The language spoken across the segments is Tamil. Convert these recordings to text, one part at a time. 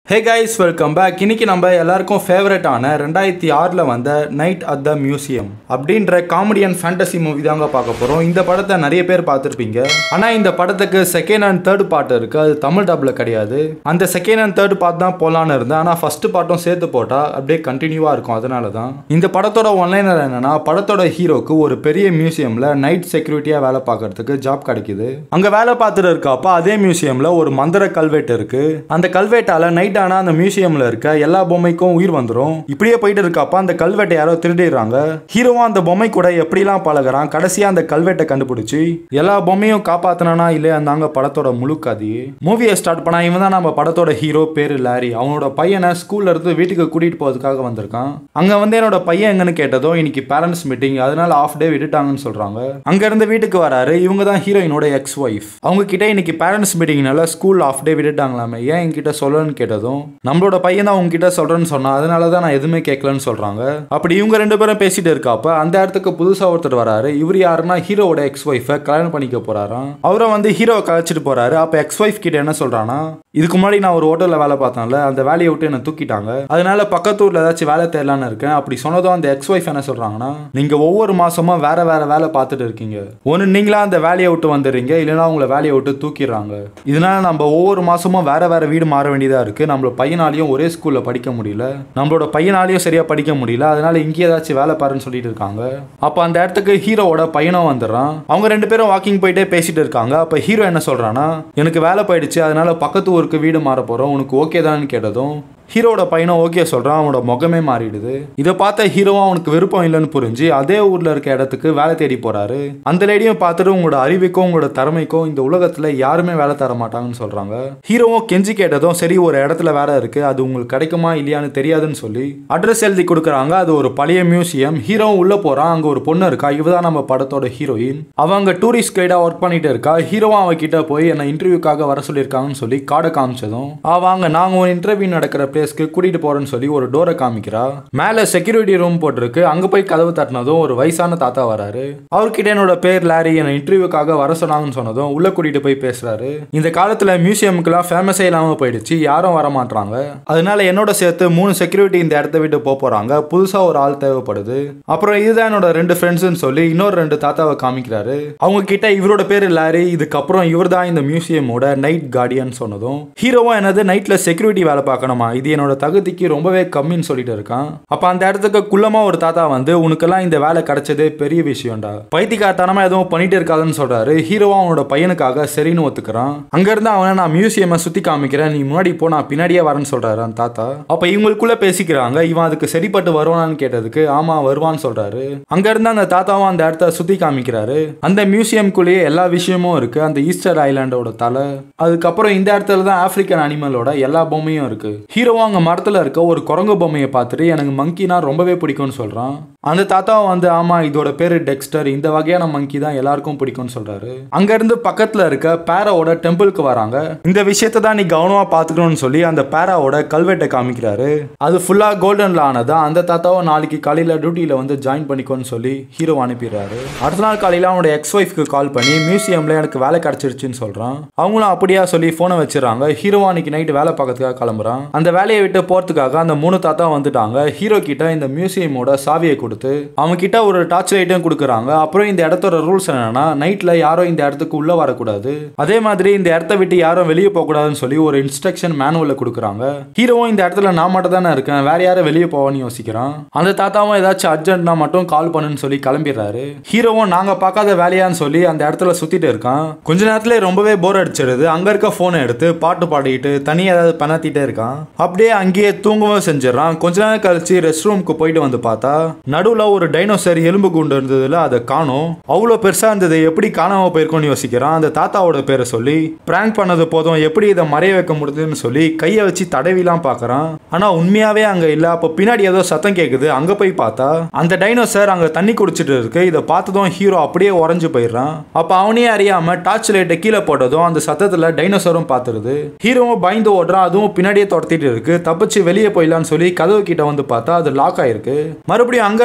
ஹே கைஸ் வெல்கம் பேக் இன்னைக்கு நம்ம எல்லாருக்கும் ஃபேவரட்டான ரெண்டாயிரத்தி ஆறில் வந்த நைட் அட் த மியூசியம் அப்படின்ற காமெடி அண்ட் ஃபேண்டசி மூவி தாங்க பார்க்க போகிறோம் இந்த படத்தை நிறைய பேர் பார்த்துருப்பீங்க ஆனால் இந்த படத்துக்கு செகண்ட் அண்ட் தேர்ட் பார்ட் இருக்குது அது தமிழ் டப்பில் கிடையாது அந்த செகண்ட் அண்ட் தேர்ட் பார்ட் தான் போகலான்னு இருந்தேன் ஆனால் ஃபர்ஸ்ட் பார்ட்டும் சேர்த்து போட்டால் அப்படியே கண்டினியூவாக இருக்கும் அதனால தான் இந்த படத்தோட ஒன்லைனர் என்னன்னா படத்தோட ஹீரோக்கு ஒரு பெரிய மியூசியமில் நைட் செக்யூரிட்டியாக வேலை பார்க்கறதுக்கு ஜாப் கிடைக்குது அங்கே வேலை பார்த்துட்டு இருக்கப்ப அதே மியூசியமில் ஒரு மந்திர கல்வெட்டு இருக்கு அந்த கல்வெட்டால நைட் ஆனால் அந்த மியூசியமில் இருக்க எல்லா பொம்மைக்கும் உயிர் வந்துடும் இப்படியே போயிட்டு இருக்கப்ப அந்த கல்வெட்டை யாரோ திருடிடுறாங்க ஹீரோவும் அந்த பொம்மை கூட எப்படிலாம் பழகுறான் கடைசியாக அந்த கல்வெட்டை கண்டுபிடிச்சி எல்லா பொம்மையும் காப்பாத்தினானா இல்லையா அந்தாங்க படத்தோட முழு கதையே மூவியை ஸ்டார்ட் பண்ணா இவன் தான் நம்ம படத்தோட ஹீரோ பேரு லாரி அவனோட பையனை ஸ்கூல்ல இருந்து வீட்டுக்கு கூட்டிட்டு போறதுக்காக வந்திருக்கான் அங்க வந்து என்னோட பையன் எங்கன்னு கேட்டதும் இன்னைக்கு பேரண்ட்ஸ் மீட்டிங் அதனால ஆஃப் டே விட்டுட்டாங்கன்னு சொல்றாங்க அங்க இருந்து வீட்டுக்கு வராரு இவங்க தான் ஹீரோயினோட எக்ஸ் ஒய்ஃப் அவங்க கிட்ட இன்னைக்கு பேரண்ட்ஸ் மீட்டிங்னால ஸ்கூல் ஆஃப் டே விட்டுட்டாங்களாமே ஏன் என்கிட்ட சொல்லணும்னு கேட்டதும் நம்மளோட பையன் தான் உங்ககிட்ட சொல்றேன்னு சொன்னா அதனால தான் நான் எதுவுமே கேட்கலன்னு சொல்றாங்க அப்படி இவங்க ரெண்டு பேரும் பேசிட்டு இருக்கப்ப அந்த இடத்துக்கு புதுசா ஒருத்தர் வராரு இவர் யாருன்னா ஹீரோவோட எக்ஸ் ஒய்ஃபை கல்யாணம் பண்ணிக்க போறாராம் அவரை வந்து ஹீரோவை கழிச்சிட்டு போறாரு அப்ப எக்ஸ் ஒய்ஃப் கிட்ட என்ன சொல்றானா இதுக்கு முன்னாடி நான் ஒரு ஹோட்டல்ல வேலை பார்த்தேன்ல அந்த வேலையை விட்டு என்ன தூக்கிட்டாங்க அதனால பக்கத்து ஊர்ல ஏதாச்சும் வேலை தேடலான்னு இருக்கேன் அப்படி சொன்னதும் அந்த எக்ஸ் ஒய்ஃப் என்ன சொல்றாங்கன்னா நீங்க ஒவ்வொரு மாசமா வேற வேற வேலை பார்த்துட்டு இருக்கீங்க ஒன்னு நீங்களா அந்த வேலையை விட்டு வந்துடுறீங்க இல்லைன்னா உங்களை வேலையை விட்டு தூக்கிடுறாங்க இதனால நம்ம ஒவ்வொரு மாசமும் வேற வேற வீடு மாற வேண்டியதா இருக்கு நம்மளோட பையனாலையும் ஒரே ஸ்கூல்ல படிக்க முடியல நம்மளோட பையனாலையும் சரியா படிக்க முடியல அதனால இங்கே ஏதாச்சும் வேலை பாருன்னு சொல்லிட்டு இருக்காங்க அப்ப அந்த இடத்துக்கு ஹீரோவோட பையனும் வந்துடுறான் அவங்க ரெண்டு பேரும் வாக்கிங் போயிட்டே பேசிட்டு இருக்காங்க அப்ப ஹீரோ என்ன சொல்றான்னா எனக்கு வேலை போயிடுச்சு அதனால பக்கத்து ஊருக்கு வீடு மாற போறோம் உனக்கு ஓகே தான்னு கேட்டதும் ஹீரோட பையனும் ஓகே சொல்கிறான் அவனோட முகமே மாறிடுது இதை பார்த்த ஹீரோவும் அவனுக்கு விருப்பம் இல்லைன்னு புரிஞ்சு அதே ஊரில் இருக்க இடத்துக்கு வேலை தேடி போகிறாரு அந்த லேடியும் பார்த்துட்டு உங்களோட அறிவுக்கும் உங்களோட திறமைக்கும் இந்த உலகத்தில் யாருமே வேலை தர மாட்டாங்கன்னு சொல்கிறாங்க ஹீரோவும் கெஞ்சி கேட்டதும் சரி ஒரு இடத்துல வேலை இருக்குது அது உங்களுக்கு கிடைக்குமா இல்லையான்னு தெரியாதுன்னு சொல்லி அட்ரஸ் எழுதி கொடுக்குறாங்க அது ஒரு பழைய மியூசியம் ஹீரோவும் உள்ளே போகிறான் அங்கே ஒரு பொண்ணு இருக்கா இவ தான் நம்ம படத்தோட ஹீரோயின் அவ அங்கே டூரிஸ்ட் கைடாக ஒர்க் பண்ணிட்டு இருக்கா ஹீரோவும் அவகிட்ட போய் என்னை இன்டர்வியூக்காக வர சொல்லியிருக்காங்கன்னு சொல்லி கார்டை காமிச்சதும் ஆ வாங்க நாங்கள் ஒரு இன்டர்வியூ நடக்கிற பிளேஸ்க்கு கூட்டிட்டு போறேன்னு சொல்லி ஒரு டோரை காமிக்கிறா மேல செக்யூரிட்டி ரூம் போட்டிருக்கு அங்க போய் கதவு தட்டினதும் ஒரு வயசான தாத்தா வராரு அவர்கிட்ட என்னோட பேர் லாரி என்ன இன்டர்வியூக்காக வர சொன்னாங்கன்னு சொன்னதும் உள்ள கூட்டிட்டு போய் பேசுறாரு இந்த காலத்துல மியூசியமுக்குலாம் ஃபேமஸே இல்லாம போயிடுச்சு யாரும் வர மாட்டாங்க அதனால என்னோட சேர்த்து மூணு செக்யூரிட்டி இந்த இடத்த விட்டு போக போறாங்க புதுசா ஒரு ஆள் தேவைப்படுது அப்புறம் இதுதான் என்னோட ரெண்டு ஃப்ரெண்ட்ஸ்னு சொல்லி இன்னொரு ரெண்டு தாத்தாவை காமிக்கிறாரு அவங்க கிட்ட இவரோட பேர் லாரி இதுக்கப்புறம் இவர் தான் இந்த மியூசியமோட நைட் கார்டியன் சொன்னதும் ஹீரோவும் என்னது நைட்ல செக்யூரிட்டி வேலை பார்க்கணுமா இது என்னோட தகுதிக்கு ரொம்பவே கம்மின்னு சொல்லிட்டு இருக்கான் அப்ப அந்த இடத்துக்கு குள்ளமா ஒரு தாத்தா வந்து உனக்கெல்லாம் இந்த வேலை கிடைச்சதே பெரிய விஷயம்டா பைத்தியக்காரத்தனமா எதுவும் பண்ணிட்டு இருக்காதுன்னு சொல்றாரு ஹீரோவா அவனோட பையனுக்காக சரின்னு ஒத்துக்கிறான் அங்க இருந்து அவனை நான் மியூசியமை சுத்தி காமிக்கிறேன் நீ முன்னாடி போ நான் பின்னாடியே வரேன்னு சொல்றாரு அந்த தாத்தா அப்ப இவங்களுக்குள்ள பேசிக்கிறாங்க இவன் அதுக்கு சரிப்பட்டு வருவானான்னு கேட்டதுக்கு ஆமா வருவான்னு சொல்றாரு அங்க இருந்து அந்த தாத்தாவும் அந்த இடத்த சுத்தி காமிக்கிறாரு அந்த மியூசியம்குள்ளேயே எல்லா விஷயமும் இருக்கு அந்த ஈஸ்டர் ஐலாண்டோட தலை அதுக்கப்புறம் இந்த இடத்துல தான் ஆப்பிரிக்கன் அனிமலோட எல்லா பொம்மையும் இருக்கு ஹீரோவும் அங்க மரத்துல இருக்க ஒரு குரங்கு பொம்மையை பார்த்துட்டு எனக்கு மங்கினா ரொம்பவே பிடிக்கும்னு சொல்றான் அந்த தாத்தாவும் வந்து ஆமா இதோட பேரு டெக்ஸ்டர் இந்த வகையான மங்கி தான் எல்லாருக்கும் பிடிக்கும்னு சொல்றாரு அங்க இருந்து பக்கத்துல இருக்க பேராவோட டெம்பிளுக்கு வராங்க இந்த விஷயத்தை தான் நீ கவனமா பாத்துக்கணும்னு சொல்லி அந்த பேராவோட கல்வெட்டை காமிக்கிறாரு அது ஃபுல்லா கோல்டன்ல ஆனதா அந்த தாத்தாவும் நாளைக்கு காலையில டியூட்டியில வந்து ஜாயின் பண்ணிக்கோன்னு சொல்லி ஹீரோ அனுப்பிடுறாரு அடுத்த நாள் காலையில அவனோட எக்ஸ் ஒய்ஃப்க்கு கால் பண்ணி மியூசியம்ல எனக்கு வேலை கிடைச்சிருச்சுன்னு சொல்றான் அவங்களும் அப்படியா சொல்லி போனை வச்சிடறாங்க ஹீரோ அன்னைக்கு நைட் வேலை பார்க்கறதுக்காக கிளம்புறான் அந்த வேலையை விட்டு போறதுக்காக அந்த மூணு தாத்தா வந்துட்டாங்க ஹீரோ கிட்ட இந்த மியூசியமோட சாவியை கொடுத்து அவங்க கிட்ட ஒரு டார்ச் லைட்டும் கொடுக்குறாங்க அப்புறம் இந்த இடத்தோட ரூல்ஸ் என்னன்னா நைட்ல யாரும் இந்த இடத்துக்கு உள்ள வரக்கூடாது அதே மாதிரி இந்த இடத்த விட்டு யாரும் வெளியே போக கூடாதுன்னு சொல்லி ஒரு இன்ஸ்ட்ரக்ஷன் மேனுவல்ல கொடுக்குறாங்க ஹீரோவும் இந்த இடத்துல நான் மட்டும் தானே இருக்கேன் வேற யாரும் வெளியே போவான்னு யோசிக்கிறான் அந்த தாத்தாவும் ஏதாச்சும் அர்ஜென்ட்னா மட்டும் கால் பண்ணுன்னு சொல்லி கிளம்பிடுறாரு ஹீரோவும் நாங்க பார்க்காத வேலையான்னு சொல்லி அந்த இடத்துல சுத்திட்டு இருக்கான் கொஞ்ச நேரத்துல ரொம்பவே போர் அடிச்சிடுது அங்க இருக்க போனை எடுத்து பாட்டு பாடிட்டு தனியா ஏதாவது பண்ணாத்திட்டே இருக்கான் அப்படியே அங்கேயே தூங்கவும் செஞ்சிடறான் கொஞ்ச நேரம் கழிச்சு ரெஸ்ட் ரூமுக்கு போயிட்டு வந்து பார்த்தா நடுவுல ஒரு டைனோசர் எலும்பு குண்டு இருந்ததுல அதை காணும் அவ்வளோ பெருசா இருந்தது எப்படி காணாம போயிருக்கும்னு யோசிக்கிறான் அந்த தாத்தாவோட பேரை சொல்லி பிராங்க் பண்ணது போதும் எப்படி இதை மறைய வைக்க முடியுதுன்னு சொல்லி கையை வச்சு தடவிலாம் பார்க்கறான் ஆனா உண்மையாவே அங்க இல்ல அப்போ பின்னாடி ஏதோ சத்தம் கேக்குது அங்க போய் பார்த்தா அந்த டைனோசர் அங்க தண்ணி குடிச்சிட்டு இருக்கு இதை பார்த்ததும் ஹீரோ அப்படியே உறைஞ்சு போயிடுறான் அப்ப அவனே அறியாம டார்ச் லைட்டை கீழே போட்டதும் அந்த சத்தத்துல டைனோசரும் பார்த்துருது ஹீரோவும் பயந்து ஓடுறான் அதுவும் பின்னாடியே துரத்திட்டு இருக்கு தப்பிச்சு வெளியே போயிடலான்னு சொல்லி கதவு கிட்ட வந்து பார்த்தா அது லாக் ஆயிருக்கு மறுபடியும் அங்க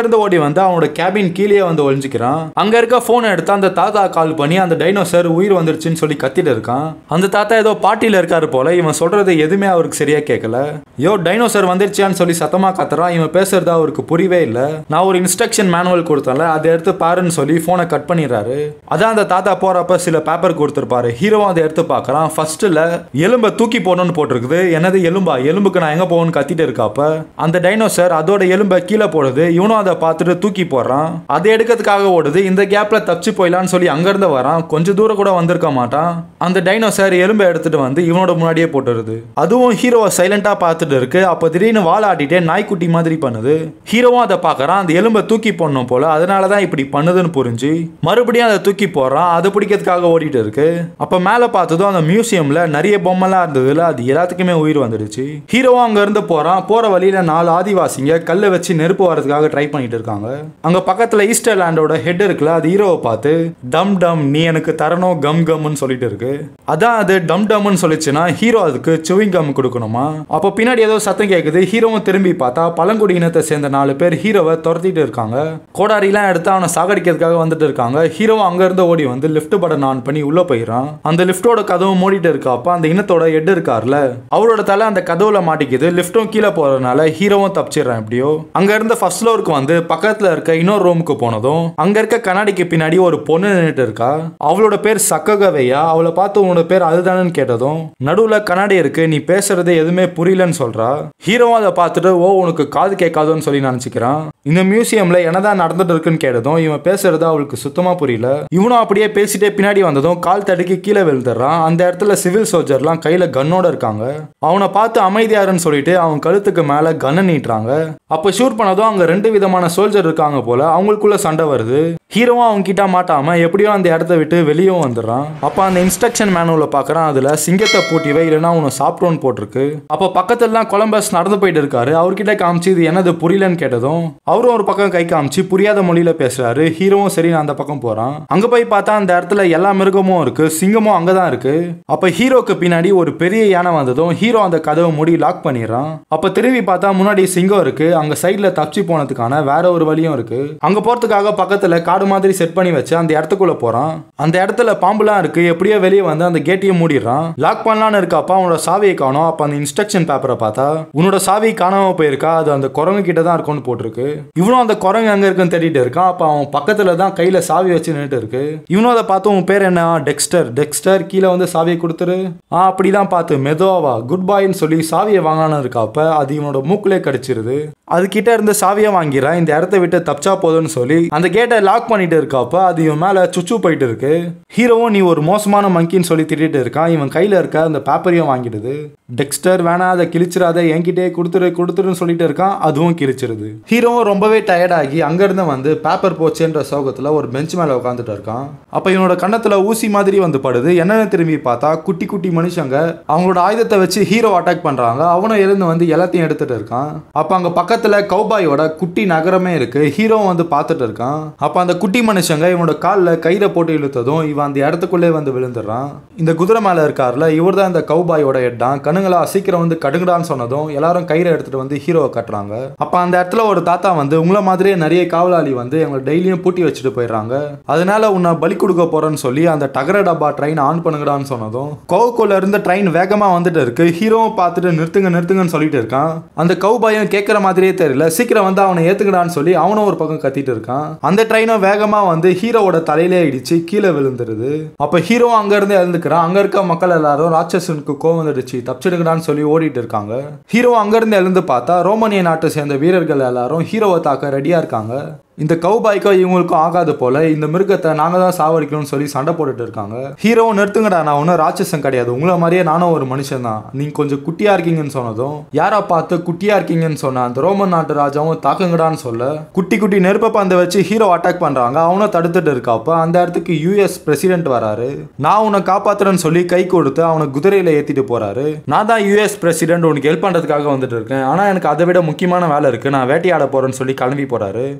இருந்து ஓடி வந்து அவனோட கேபின் கீழே வந்து ஒளிஞ்சிக்கிறான் அங்க இருக்க போன் எடுத்து அந்த தாத்தா கால் பண்ணி அந்த டைனோசர் உயிர் வந்துருச்சுன்னு சொல்லி கத்திட்டு இருக்கான் அந்த தாத்தா ஏதோ பாட்டியில இருக்காரு போல இவன் சொல்றது எதுவுமே அவருக்கு சரியா கேட்கல யோ டைனோசர் வந்துருச்சான்னு சொல்லி சத்தமா கத்துறான் இவன் பேசுறது அவருக்கு புரியவே இல்ல நான் ஒரு இன்ஸ்ட்ரக்ஷன் மேனுவல் கொடுத்தேன்ல அதை எடுத்து பாருன்னு சொல்லி போனை கட் பண்ணிடுறாரு அதான் அந்த தாத்தா போறப்ப சில பேப்பர் கொடுத்துருப்பாரு ஹீரோவும் அதை எடுத்து பார்க்கறான் ஃபர்ஸ்ட்ல எலும்பை தூக்கி போடணும்னு போட்டிருக்குது என்னது எலும்பா எலும்புக்கு நான் எங்க போகணும்னு கத்திட்டு இருக்காப்ப அந்த டைனோசர் அதோட எலும்பை கீழே போடுது இவனும் அதை பார்த்துட்டு தூக்கி போடுறான் அதை எடுக்கிறதுக்காக ஓடுது இந்த கேப்ல தப்பிச்சு போயிடலான்னு சொல்லி அங்கிருந்து வரான் கொஞ்சம் தூரம் கூட வந்திருக்க மாட்டான் அந்த டைனோசர் எலும்பை எடுத்துட்டு வந்து இவனோட முன்னாடியே போட்டுருது அதுவும் ஹீரோவை சைலண்டா பார்த்துட்டு இருக்கு அப்போ திடீர்னு வாழ ஆட்டிட்டே நாய்க்குட்டி மாதிரி பண்ணுது ஹீரோவும் அதை பார்க்கறான் அந்த எலும்பை தூக்கி போடணும் போல அதனால தான் இப்படி பண்ணுதுன்னு புரிஞ்சு மறுபடியும் அதை தூக்கி போடுறான் அது பிடிக்கிறதுக்காக ஓடிட்டு இருக்கு அப்ப மேல பார்த்ததும் அந்த மியூசியம்ல நிறைய பொம்மைலாம் இருந்ததுல அது எல்லாத்துக்குமே உயிர் வந்துடுச்சு ஹீரோவும் அங்க இருந்து போறான் போற வழியில நாலு ஆதிவாசிங்க கல்லை வச்சு நெருப்பு வரதுக்காக ட்ரை பண்ணிட்டு இருக்காங்க அங்க பக்கத்துல ஈஸ்டர் லேண்டோட ஹெட் இருக்குல்ல அது ஹீரோவை பார்த்து டம் டம் நீ எனக்கு தரணும் கம் கம்னு சொல்லிட்டு இருக்கு அதான் அது டம் டம்னு சொல்லிச்சுன்னா ஹீரோ அதுக்கு சுவிங் கம் கொடுக்கணுமா அப்போ பின்னாடி ஏதோ சத்தம் கேட்குது ஹீரோவும் திரும்பி பார்த்தா பழங்குடி இனத்தை சேர்ந்த நாலு பேர் ஹீரோவை துரத்திட்டு இருக்காங்க கோடாரிலாம் எடுத்து அவனை சாகடிக்கிறதுக்காக வந்துட்டு இருக்காங்க ஹீரோவும் அங்க இருந்து ஓடி வந்து லிஃப்ட் பட்டன் ஆன் பண்ணி உள்ள போயிடறான் அந்த லிஃப்டோட கதவு மூடிட்டு இருக்கப்ப அந்த இனத்தோட ஹெட் இருக்கார்ல அவரோட தலை அந்த கதவுல மாட்டிக்குது லிஃப்ட்டும் கீழே போறதுனால ஹீரோவும் தப்பிச்சிடுறான் எப்படியோ அங்க இருந்து ஃபர்ஸ்ட் ஃப்ளோருக்கு வந்து பக்கத்துல இருக்க இன்னொரு ரூமுக்கு போனதும் அங்க இருக்க கண்ணாடிக்கு பின்னாடி ஒரு பொண்ணு நின்னுட்டு இருக்கா அவளோட பேர் சக்ககவையா அவளை பார்த்து உன்னோட பேர் அதுதானன்னு கேட்டதும் நடுவுல கண்ணாடி இருக்கு நீ பேசுறது எதுவுமே புரியலன்னு சொல்றா ஹீரோவும் அதை பார்த்துட்டு ஓ உனக்கு காது கேட்காதோன்னு சொல்லி நினைச்சுக்கிறான் இந்த மியூசியம்ல என்னதான் நடந்துட்டு இருக்குன்னு கேட்டதும் இவன் பேசுறது அவளுக்கு சுத்தமா புரியல இவனும் அப்படியே பேசிட்டே பின்னாடி வந்ததும் கால் தடுக்கி கீழே விழுந்துடுறான் அந்த இடத்துல சிவில் சோல்ஜர்லாம் கையில கன்னோட இருக்காங்க அவனை பார்த்து அமைதியாருன்னு சொல்லிட்டு அவன் கழுத்துக்கு மேல கன்னை நீட்டுறாங்க அப்ப ஷூட் பண்ணதும் அங்க ரெண்டு விதமான சோல்ஜர் இருக்காங்க போல அவங்களுக்குள்ள சண்டை வருது ஹீரோவும் அவங்க கிட்ட மாட்டாம எப்படியோ அந்த இடத்த விட்டு வெளியும் வந்துடுறான் அப்ப அந்த இன்ஸ்ட்ரக்ஷன் மேனுவல பாக்குறான் அதுல சிங்கத்தை பூட்டிவை இல்லைன்னா உன்னை சாப்பிட்டோன்னு போட்டிருக்கு அப்போ பக்கத்துல தான் கொலம்பஸ் நடந்து போயிட்டு இருக்காரு அவர்கிட்ட காமிச்சு இது என்னது புரியலன்னு கேட்டதும் அவரும் ஒரு பக்கம் கை காமிச்சு புரியாத மொழியில பேசுறாரு ஹீரோவும் சரி நான் அந்த பக்கம் போறான் அங்க போய் பார்த்தா அந்த இடத்துல எல்லா மிருகமும் இருக்கு சிங்கமும் அங்கதான் இருக்கு அப்ப ஹீரோக்கு பின்னாடி ஒரு பெரிய யானை வந்ததும் ஹீரோ அந்த கதவை மூடி லாக் பண்ணிடுறான் அப்ப திரும்பி பார்த்தா முன்னாடி சிங்கம் இருக்கு அங்க சைடுல தப்பிச்சு போனதுக்கான வேற ஒரு வழியும் இருக்கு அங்க போறதுக்காக பக்கத்துல காடு மாதிரி செட் பண்ணி வச்சு அந்த இடத்துக்குள்ள போறான் அந்த இடத்துல பாம்புலாம் இருக்கு எப்படியோ வெளியே வந்து அந்த கேட்டையும் மூடிடுறான் லாக் பண்ணலான்னு இருக்கப்பா அவனோட சாவியை காணும் அப்ப அந்த இன்ஸ்ட்ரக்ஷன் பேப்பரை பார்த்தா உன்னோட சாவி காணாம போயிருக்கா அது அந்த குரங்கு கிட்ட தான் இருக்கும்னு போட்டிருக்கு இவனும் அந்த குரங்கு எங்க இருக்குன்னு தேடிட்டு இருக்கான் அப்ப அவன் பக்கத்துல தான் கையில சாவி வச்சு நின்னுட்டு இருக்கு இவனும் அதை பார்த்து உன் பேர் என்ன டெக்ஸ்டர் டெக்ஸ்டர் கீழே வந்து சாவியை கொடுத்துரு ஆ அப்படிதான் பார்த்து மெதுவாவா குட் பாய்ன்னு சொல்லி சாவியை வாங்கலான்னு இருக்காப்ப அது இவனோட மூக்குலே கடிச்சிருது அது கிட்ட இருந்து சாவியை வாங்கிறான் இந்த இடத்த விட்டு தப்பிச்சா போதும்னு சொல்லி அந்த கேட்டை லாக் பண்ணிட்டு இருக்காப்ப அது இவன் மேல சுச்சு போயிட்டு இருக்கு ஹீரோவும் நீ ஒரு மோசமான மங்கின்னு சொல்லி திட்டிட்டு இருக்கான் இவன் கையில இருக்க அந்த பேப்பரையும் வாங்கிடுது டெக்ஸ்டர் வேணா அதை கிழிச்சிடாத என்கிட்டே கொடுத்துரு கொடுத்துருன்னு சொல்லிட்டு இருக்கான் அதுவும் கிழிச்சிருது ஹீரோவும் ரொம்பவே டயர்டாகி அங்கிருந்து வந்து பேப்பர் போச்சேன்ற சோகத்துல ஒரு பெஞ்ச் மேல உட்காந்துட்டு இருக்கான் அப்ப இவனோட கண்ணத்துல ஊசி மாதிரி வந்து படுது என்னன்னு திரும்பி பார்த்தா குட்டி குட்டி மனுஷங்க அவங்களோட ஆயுதத்தை வச்சு ஹீரோ அட்டாக் பண்றாங்க அவனும் எழுந்து வந்து எல்லாத்தையும் எடுத்துட்டு இருக்கான் அப்ப அங்க பக்கத்துல கௌபாயோட குட்டி நகரமே இருக்கு ஹீரோ வந்து பார்த்துட்டு இருக்கான் அப்ப அந்த குட்டி மனுஷங்க இவனோட காலில் கயிறை போட்டு இழுத்ததும் இவன் அந்த இடத்துக்குள்ளே வந்து விழுந்துடுறான் இந்த குதிரை மேல இருக்கார்ல இவர் தான் இந்த கௌபாயோட ஹெட்டான் கணுங்களா சீக்கிரம் வந்து கடுங்கடான்னு சொன்னதும் எல்லாரும் கயிறை எடுத்துட்டு வந்து ஹீரோவை கட்டுறாங்க அப்ப அந்த இடத்துல ஒரு தாத்தா வந்து உங்களை மாதிரியே நிறைய காவலாளி வந்து எங்களை டெய்லியும் பூட்டி வச்சுட்டு போயிடுறாங்க அதனால உன்னை பலி கொடுக்க போறேன்னு சொல்லி அந்த டகர டப்பா ட்ரெயின் ஆன் பண்ணுங்கடான்னு சொன்னதும் கோவுக்குள்ள இருந்த ட்ரெயின் வேகமா வந்துட்டு இருக்கு ஹீரோவும் பார்த்துட்டு நிறுத்துங்க நிறுத்துங்கன்னு சொல்லிட்டு இருக்கான் அந்த கௌபாயும் கேட்குற மாதிரியே தெரியல சீக்கிரம் வந்து அவனை ஏத்துக்கடான்னு சொல்லி அவனும் ஒரு பக்கம் கத்திட்டு இருக்கான் அந்த ட்ரெயினும் வேகமா வந்து ஹீரோவோட தலையிலே இடிச்சு கீழே விழுந்துருது அப்ப ஹீரோ அங்க இருந்து எழுந்துக்கிறான் அங்க இருக்க மக்கள் எல்லாரும் ராட்சசனுக்கு கோவம் வந்துடுச்சு தப்பிச்சிடுங்கடான்னு சொல்லி ஓடிட்டு இருக்காங்க ஹீரோ அங்க இருந்து எழுந்து பார்த்தா ரோமானிய நாட்டை சேர்ந்த வீரர்கள் எல்லாரும் ஹீரோவை தாக்க ரெடியா இருக்காங்க இந்த கௌபாய்க்கும் இவங்களுக்கும் ஆகாது போல இந்த மிருகத்தை நாங்க தான் சாவடிக்கணும்னு சொல்லி சண்டை போட்டுட்டு இருக்காங்க ஹீரோ நிறுத்துங்கடா நான் ஒன்றும் ராட்சசன் கிடையாது உங்களை மாதிரியே நானும் ஒரு மனுஷன் தான் நீங்க கொஞ்சம் குட்டியா இருக்கீங்கன்னு சொன்னதும் யாரா பார்த்து குட்டியா இருக்கீங்கன்னு சொன்ன அந்த ரோமன் நாட்டு ராஜாவும் தாக்குங்கடான்னு சொல்ல குட்டி குட்டி நெருப்ப பந்தை வச்சு ஹீரோ அட்டாக் பண்றாங்க அவனும் தடுத்துட்டு இருக்காப்ப அந்த இடத்துக்கு யூஎஸ் பிரசிடென்ட் வராரு நான் உன்னை காப்பாத்துறேன்னு சொல்லி கை கொடுத்து அவனை குதிரையில ஏத்திட்டு போறாரு நான் தான் யூஎஸ் பிரசிடென்ட் உனக்கு ஹெல்ப் பண்றதுக்காக வந்துட்டு இருக்கேன் ஆனா எனக்கு அதை விட முக்கியமான வேலை இருக்கு நான் வேட்டையாட போறேன்னு சொல்லி கிளம்பி போறாரு அப்ப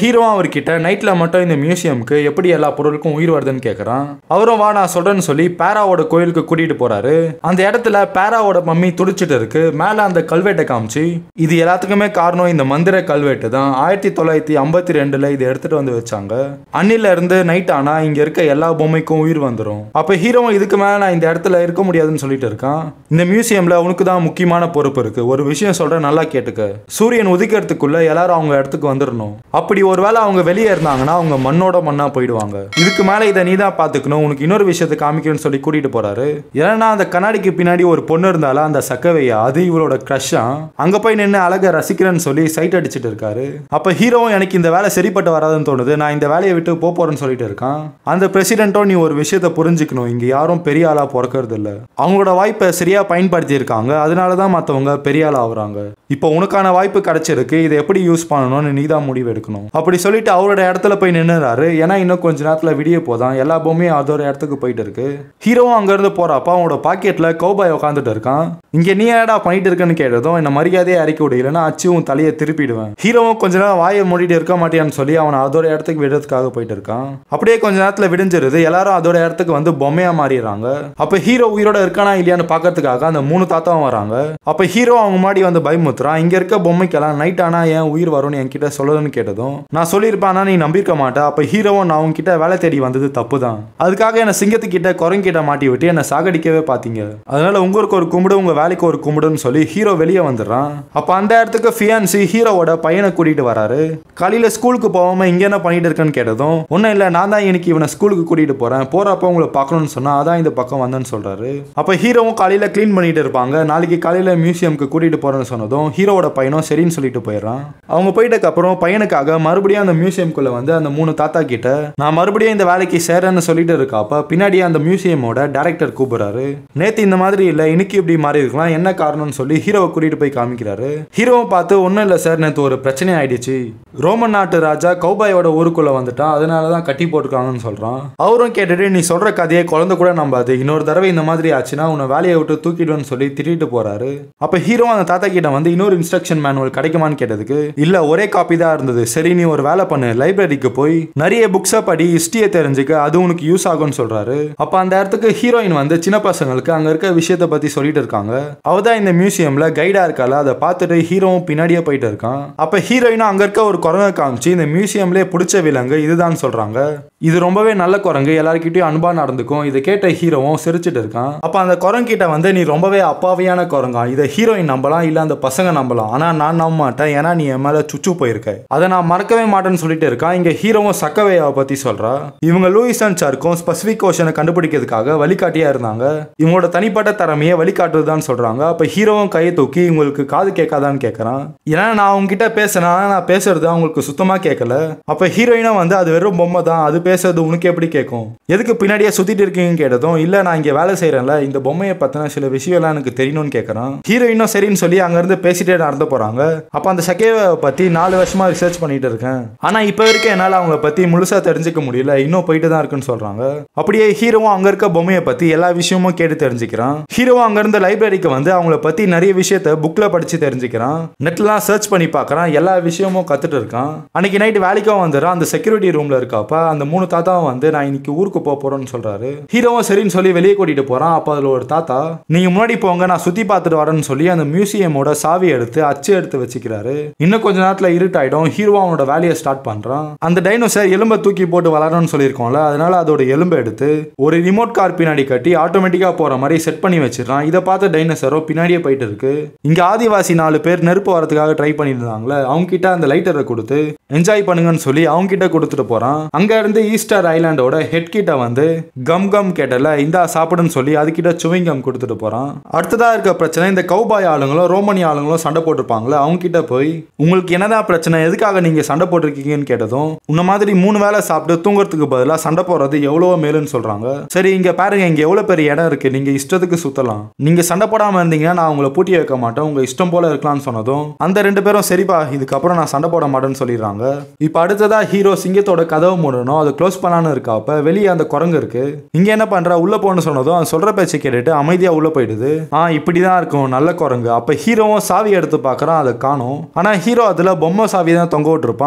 ஹீரோ அவர்கிட்ட நைட்ல மட்டும் இந்த மியூசியம்க்கு எப்படி எல்லா பொருளுக்கும் உயிர் வருதுன்னு கேட்கறான் அவரும் வா நான் சொல்றேன்னு சொல்லி பேராவோட கோயிலுக்கு கூட்டிட்டு போறாரு அந்த இடத்துல பேராவோட மம்மி துடிச்சிட்டு இருக்கு மேல அந்த கல்வெட்டை காமிச்சு இது எல்லாத்துக்குமே காரணம் இந்த மந்திர கல்வெட்டு தான் ஆயிரத்தி தொள்ளாயிரத்தி ஐம்பத்தி ரெண்டுல இதை எடுத்துட்டு வந்து வச்சாங்க அன்னில இருந்து நைட் ஆனா இங்க இருக்க எல்லா பொம்மைக்கும் உயிர் வந்துடும் அப்ப ஹீரோ இதுக்கு மேல நான் இந்த இடத்துல இருக்க முடியாதுன்னு சொல்லிட்டு இருக்கான் இந்த மியூசியம்ல உனக்கு தான் முக்கியமான பொறுப்பு இருக்கு ஒரு விஷயம் சொல்றேன் நல்லா கேட்டுக்க சூரியன் உதிக்கிறதுக்குள்ள எல்லாரும் அவங்க இடத்துக்கு வந்துடணும் அப்படி ஒருவேளை அவங்க வெளியே இருந்தாங்கன்னா அவங்க மண்ணோட மண்ணா போயிடுவாங்க இதுக்கு மேல இதை நீ தான் பாத்துக்கணும் உனக்கு இன்னொரு விஷயத்தை காமிக்கணும்னு சொல்லி கூட்டிட்டு போறாரு ஏன்னா அந்த கண்ணாடிக்கு பின்னாடி ஒரு பொண்ணு இருந்தாலும் அந்த சக்கவையா அது இவளோட க்ரஷ்ஷா அங்க போய் நின்று அழக ரசிக்கிறேன்னு சொல்லி சைட் அடிச்சிட்டு இருக்காரு அப்ப ஹீரோவும் எனக்கு இந்த வேலை சரிப்பட்டு வராதுன்னு தோணுது நான் இந்த வேலையை விட்டு போப் போறேன்னு சொல்லிட்டு இருக்கான் அந்த பிரசிடென்ட்டும் நீ ஒரு விஷயத்தை புரிஞ்சுக்கணும் இங்க யாரும் பெரிய ஆளா பிறக்கிறது இல்ல அவங்களோட வாய்ப்பை சரியா பயன்படுத்தி இருக்காங்க அதனால தான் மற்றவங்க பெரிய ஆள் ஆகுறாங்க இப்போ உனக்கான வாய்ப்பு கிடைச்சிருக்கு இதை எப்படி யூஸ் பண்ணணும்னு நீ தான் முடிவு எடுக்கணும் அப்படி சொல்லிட்டு அவரோட இடத்துல போய் நின்னுறாரு ஏன்னா இன்னும் கொஞ்ச நேரத்தில் விடிய போதான் எல்லா பொம்மையும் அதோட இடத்துக்கு போயிட்டு இருக்கு ஹீரோவும் அங்கேருந்து போறப்ப அவனோட பாக்கெட்ல கௌபாய் உட்காந்துட்டு இருக்கான் இங்க நீ ஏடா பண்ணிட்டு இருக்கன்னு கேட்டதும் என்ன மரியாதையை இறக்கி விடு இல்லைன்னா அச்சுவும் தலையை திருப்பிடுவேன் ஹீரோவும் கொஞ்ச நேரம் வாயை மூடிட்டு இருக்க மாட்டியான்னு சொல்லி அவனை அதோட இடத்துக்கு விடுறதுக்காக போயிட்டு இருக்கான் அப்படியே கொஞ்ச நேரத்துல விடிஞ்சிருது எல்லாரும் அதோட இடத்துக்கு வந்து பொம்மையா மாறிடுறாங்க அப்ப ஹீரோ உயிரோட இருக்கானா இல்லையான்னு பார்க்கறதுக்காக அந்த மூணு தாத்தாவும் வராங்க அப்ப ஹீரோ அவங்க முன்னாடி வந்து பயமுத்துறான் இங்க இருக்க பொம்மைக்கெல்லாம் நைட் ஆனா ஏன் உயிர் வரும்னு என்கிட்ட சொல்லணும்னு கேட்டதும் நான் சொல்லியிருப்பேன் ஆனா நீ நம்பியிருக்க மாட்டேன் அப்ப ஹீரோவும் நான் உங்ககிட்ட வேலை தேடி வந்தது தப்பு தான் அதுக்காக என்ன சிங்கத்துக்கிட்ட குரங்கிட்ட மாட்டி விட்டு என்ன சாகடிக்கவே பாத்தீங்க அதனால உங்களுக்கு ஒரு கும்பிடு உங்க வேலைக்கு ஒரு கும்பிடுன்னு சொல்லி ஹீரோ வெளியே வந்துடுறான் அப்ப அந்த இடத்துக்கு ஃபியான்சி ஹீரோவோட பையனை கூட்டிட்டு வராரு காலையில ஸ்கூலுக்கு போகாம இங்க என்ன பண்ணிட்டு இருக்கேன்னு கேட்டதும் ஒன்னும் இல்ல நான் தான் இன்னைக்கு இவனை ஸ்கூலுக்கு கூட்டிட்டு போறேன் போறப்ப உங்களை பார்க்கணும்னு சொன்னா அதான் இந்த பக்கம் வந்தேன்னு சொல்றாரு அப்ப ஹீரோவும் காலையில க்ளீன் பண்ணிட்டு இருப்பாங்க நாளைக்கு காலையில மியூசியம்க்கு கூட்டிட்டு போறேன்னு சொன்னதும் ஹீரோவோட பையனும் சரின்னு சொல்லிட்டு போயிடுறான் அவங்க போயிட்டதுக்கு அப்புறம் பையனுக்காக மறுபடியும் அந்த மியூசியம்குள்ள வந்து அந்த மூணு தாத்தா கிட்ட நான் மறுபடியும் இந்த வேலைக்கு சேரேன்னு சொல்லிட்டு இருக்காப்ப பின்னாடியே அந்த மியூசியமோட டைரக்டர் கூப்பிடுறாரு நேத்து இந்த மாதிரி இல்ல இன்னைக்கு இப்படி மாறி இருக்கலாம் என்ன காரணம்னு சொல்லி ஹீரோவை கூட்டிட்டு போய் காமிக்கிறாரு ஹீரோவை பார்த்து ஒன்றும் இல்லை சார் நேற்று ஒரு பிரச்சனை ஆயிடுச்சு ரோமன் நாட்டு ராஜா கௌபாயோட ஊருக்குள்ள வந்துட்டான் அதனால தான் கட்டி போட்டிருக்காங்கன்னு சொல்றான் அவரும் கேட்டுட்டு நீ சொல்ற கதையை குழந்தை கூட நம்பாது இன்னொரு தடவை இந்த மாதிரி ஆச்சுன்னா உன்னை வேலையை விட்டு தூக்கிடுவேன்னு சொல்லி திட்டிட்டு போறாரு அப்ப ஹீரோ அந்த தாத்தா கிட்ட வந்து இன்னொரு இன்ஸ்ட்ரக்ஷன் மேனுவல் கிடைக்குமான்னு கேட்டதுக்கு இல்ல ஒரே காப்பி தான் இருந்தது சரி நீ ஒரு வேலை பண்ணு லைப்ரரிக்கு போய் நிறைய புக்ஸை படி ஹிஸ்டரியை தெரிஞ்சுக்க அது உனக்கு யூஸ் ஆகும்னு சொல்றாரு அப்ப அந்த இடத்துக்கு ஹீரோயின் வந்து சின்ன பசங்களுக்கு அங்க இருக்க விஷயத்தை பத்தி சொல்லிட்டு இருக்காங்க அவதான் இந்த மியூசியம்ல கைடா இருக்கால அதை பார்த்துட்டு ஹீரோவும் பின்னாடியே போயிட்டு இருக்கான் அப்ப ஹீரோயினும் அங்க இருக்க ஒரு குரங்கை காமிச்சு இந்த மியூசியம்லயே பிடிச்ச விலங்கு இதுதான் சொல்றாங்க இது ரொம்பவே நல்ல குரங்கு எல்லார்கிட்டயும் அன்பா நடந்துக்கும் இதை கேட்ட ஹீரோவும் சிரிச்சிட்டு இருக்கான் அப்ப அந்த குரங்கிட்ட வந்து நீ ரொம்பவே அப்பாவியான குரங்கா இதை ஹீரோயின் நம்பலாம் இல்ல அந்த பசங்க நம்பலாம் ஆனா நான் நம்ப மாட்டேன் ஏன்னா நீ என் மேல சுச்சு போயிருக்க அதை நான் மறக்கவே மாட்டேன்னு சொல்லிட்டு இருக்கான் இங்க ஹீரோவும் சக்கவையாவை பத்தி சொல்றா இவங்க லூயிஸ் அண்ட் சார்க்கும் ஸ்பெசிபிக் ஓஷனை கண்டுபிடிக்கிறதுக்காக வழிகாட்டியா இருந்தாங்க இவங்களோட தனிப்பட்ட திறமையை வழிகாட்டுறதுதான் சொல்றாங்க அப்ப ஹீரோவும் கையை தூக்கி உங்களுக்கு காது கேட்காதான்னு கேட்கறான் ஏன்னா நான் உங்ககிட்ட பேசுறேன் ஆனா நான் பேசுறது அவங்களுக்கு சுத்தமா கேட்கல அப்ப ஹீரோயினும் வந்து அது வெறும் பொம்மை தான் அது பேசுறது உனக்கு எப்படி கேட்கும் எதுக்கு பின்னாடியே சுத்திட்டு இருக்கீங்கன்னு கேட்டதும் இல்ல நான் இங்க வேலை செய்யறேன்ல இந்த பொம்மையை பத்தின சில விஷயம்லாம் எனக்கு தெரியணும்னு கேட்கறான் ஹீரோயினும் சரின்னு சொல்லி அங்க இருந்து பேசிட்டே நடந்து போறாங்க அப்ப அந்த சக்கேவை பத்தி நாலு வருஷமா ரிசர்ச் பண்ணிட்டு இருக்கேன் ஆனா இப்ப வரைக்கும் என்னால அவங்கள பத்தி முழுசா தெரிஞ்சுக்க முடியல இன்னும் போயிட்டு தான் இருக்குன்னு சொல்றாங்க அப்படியே ஹீரோவும் அங்க இருக்க பொம்மையை பத்தி எல்லா விஷயமும் கேட்டு தெரிஞ்சுக்கிறான் ஹீரோவும் அங்க இருந்த லைப்ரரிக்கு வந்து அவங்கள பத்தி நிறைய விஷயத்த புக்ல படிச்சு தெரிஞ்சுக்கிறான் நெட்லாம் சர்ச் பண்ணி பார்க்கறான் எல்லா விஷயமும் கத்துட்டு இருக்கான் அன்னைக்கு நைட் வேலைக்கும் வந்துடுறான் அந்த செக்யூரிட்டி ரூம்ல இருக்காப்ப அந்த மூணு தாத்தாவும் வந்து நான் இன்னைக்கு ஊருக்கு போக போறேன்னு சொல்றாரு ஹீரோவும் சரின்னு சொல்லி வெளியே கூட்டிட்டு போறான் அப்ப அதுல ஒரு தாத்தா நீங்க முன்னாடி போங்க நான் சுத்தி பார்த்துட்டு வரேன்னு சொல்லி அந்த மியூசியமோட சாவி எடுத்து அச்சு எடுத்து வச்சுக்கிறாரு இன்னும் கொஞ்ச நேரத்துல இருட்டாயிடும் ஹீரோ அவனோட வேலையை ஸ்டார்ட் பண்றான் அந்த டைனோசர் எலும்பை தூக்கி போட்டு வளரணும்னு சொல்லியிருக்கோம்ல அதனால அதோட எலும்பை எடுத்து ஒரு ரிமோட் கார் பின்னாடி கட்டி ஆட்டோமேட்டிக்கா போற மாதிரி செட் பண்ணி வச்சிடறான் இதை பார்த்து டைனோசரோ பின்னாடியே போயிட்டு இருக்கு இங்க ஆதிவாசி நாலு பேர் நெருப்பு வரதுக்காக ட்ரை பண்ணியிருந்தாங்களே அவங்க கிட்ட அந்த லைட்டரை கொடுத்து என்ஜாய் பண்ணுங்கன்னு சொல்லி அவங்க கிட்ட கொடுத்துட்டு போறான் அங்க இருந்து ஈஸ்டர் ஐலாண்டோட ஹெட் கிட்ட வந்து கம் கம் கேட்டல இந்தா சாப்பிடுன்னு சொல்லி அதுக்கிட்ட சுவிங் கம் கொடுத்துட்டு போறான் அடுத்ததா இருக்க பிரச்சனை இந்த கௌபாய் ஆளுங்களும் ரோமனி ஆளுங்களும் சண்டை போட்டிருப்பாங்களே அவங்க கிட்ட போய் உங்களுக்கு என்னதான் பிரச்சனை எதுக்காக நீங்க சண்டை போட்டிருக்கீங்கன்னு கேட்டதும் உன்ன மாதிரி மூணு வேளை சாப்பிட்டு தூங்குறதுக்கு பதிலாக சண்டை போடுறது எவ்வளவோ மேலுன்னு சொல்றாங்க சரி இங்க பாருங்க இங்க எவ்வளவு பெரிய இடம் இருக்கு நீங்க இஷ்டத்துக்கு சுத்தலாம் நீங்க சண்டை போடாம இருந்தீங்கன்னா நான் உங்களை பூட்டி வைக்க மாட்டேன் உங்க இஷ்டம் போல இருக்கலாம்னு சொன்னதும் அந்த ரெண்டு பேரும் சரிப்பா இதுக்கப்புறம் நான் சண்டை போட மாட்டேன்னு சொல்லிடுறாங்க இப்போ அடுத்ததா ஹீரோ சிங்கத்தோட கதவு மூடணும் அதை க்ளோஸ் பண்ணலான்னு இருக்காப்ப வெளியே அந்த குரங்கு இருக்கு இங்க என்ன பண்ற உள்ள போன்னு சொன்னதும் அது சொல்ற பேச்சை கேட்டுட்டு அமைதியா உள்ள போயிடுது ஆ இப்படிதான் இருக்கும் நல்ல குரங்கு அப்ப ஹீரோவும் சாவி எடுத்து பார்க்கறான் அதை காணும் ஆனா ஹீரோ அதுல பொம்மை சாவி தான் தொங்க விட்டுருப்பான்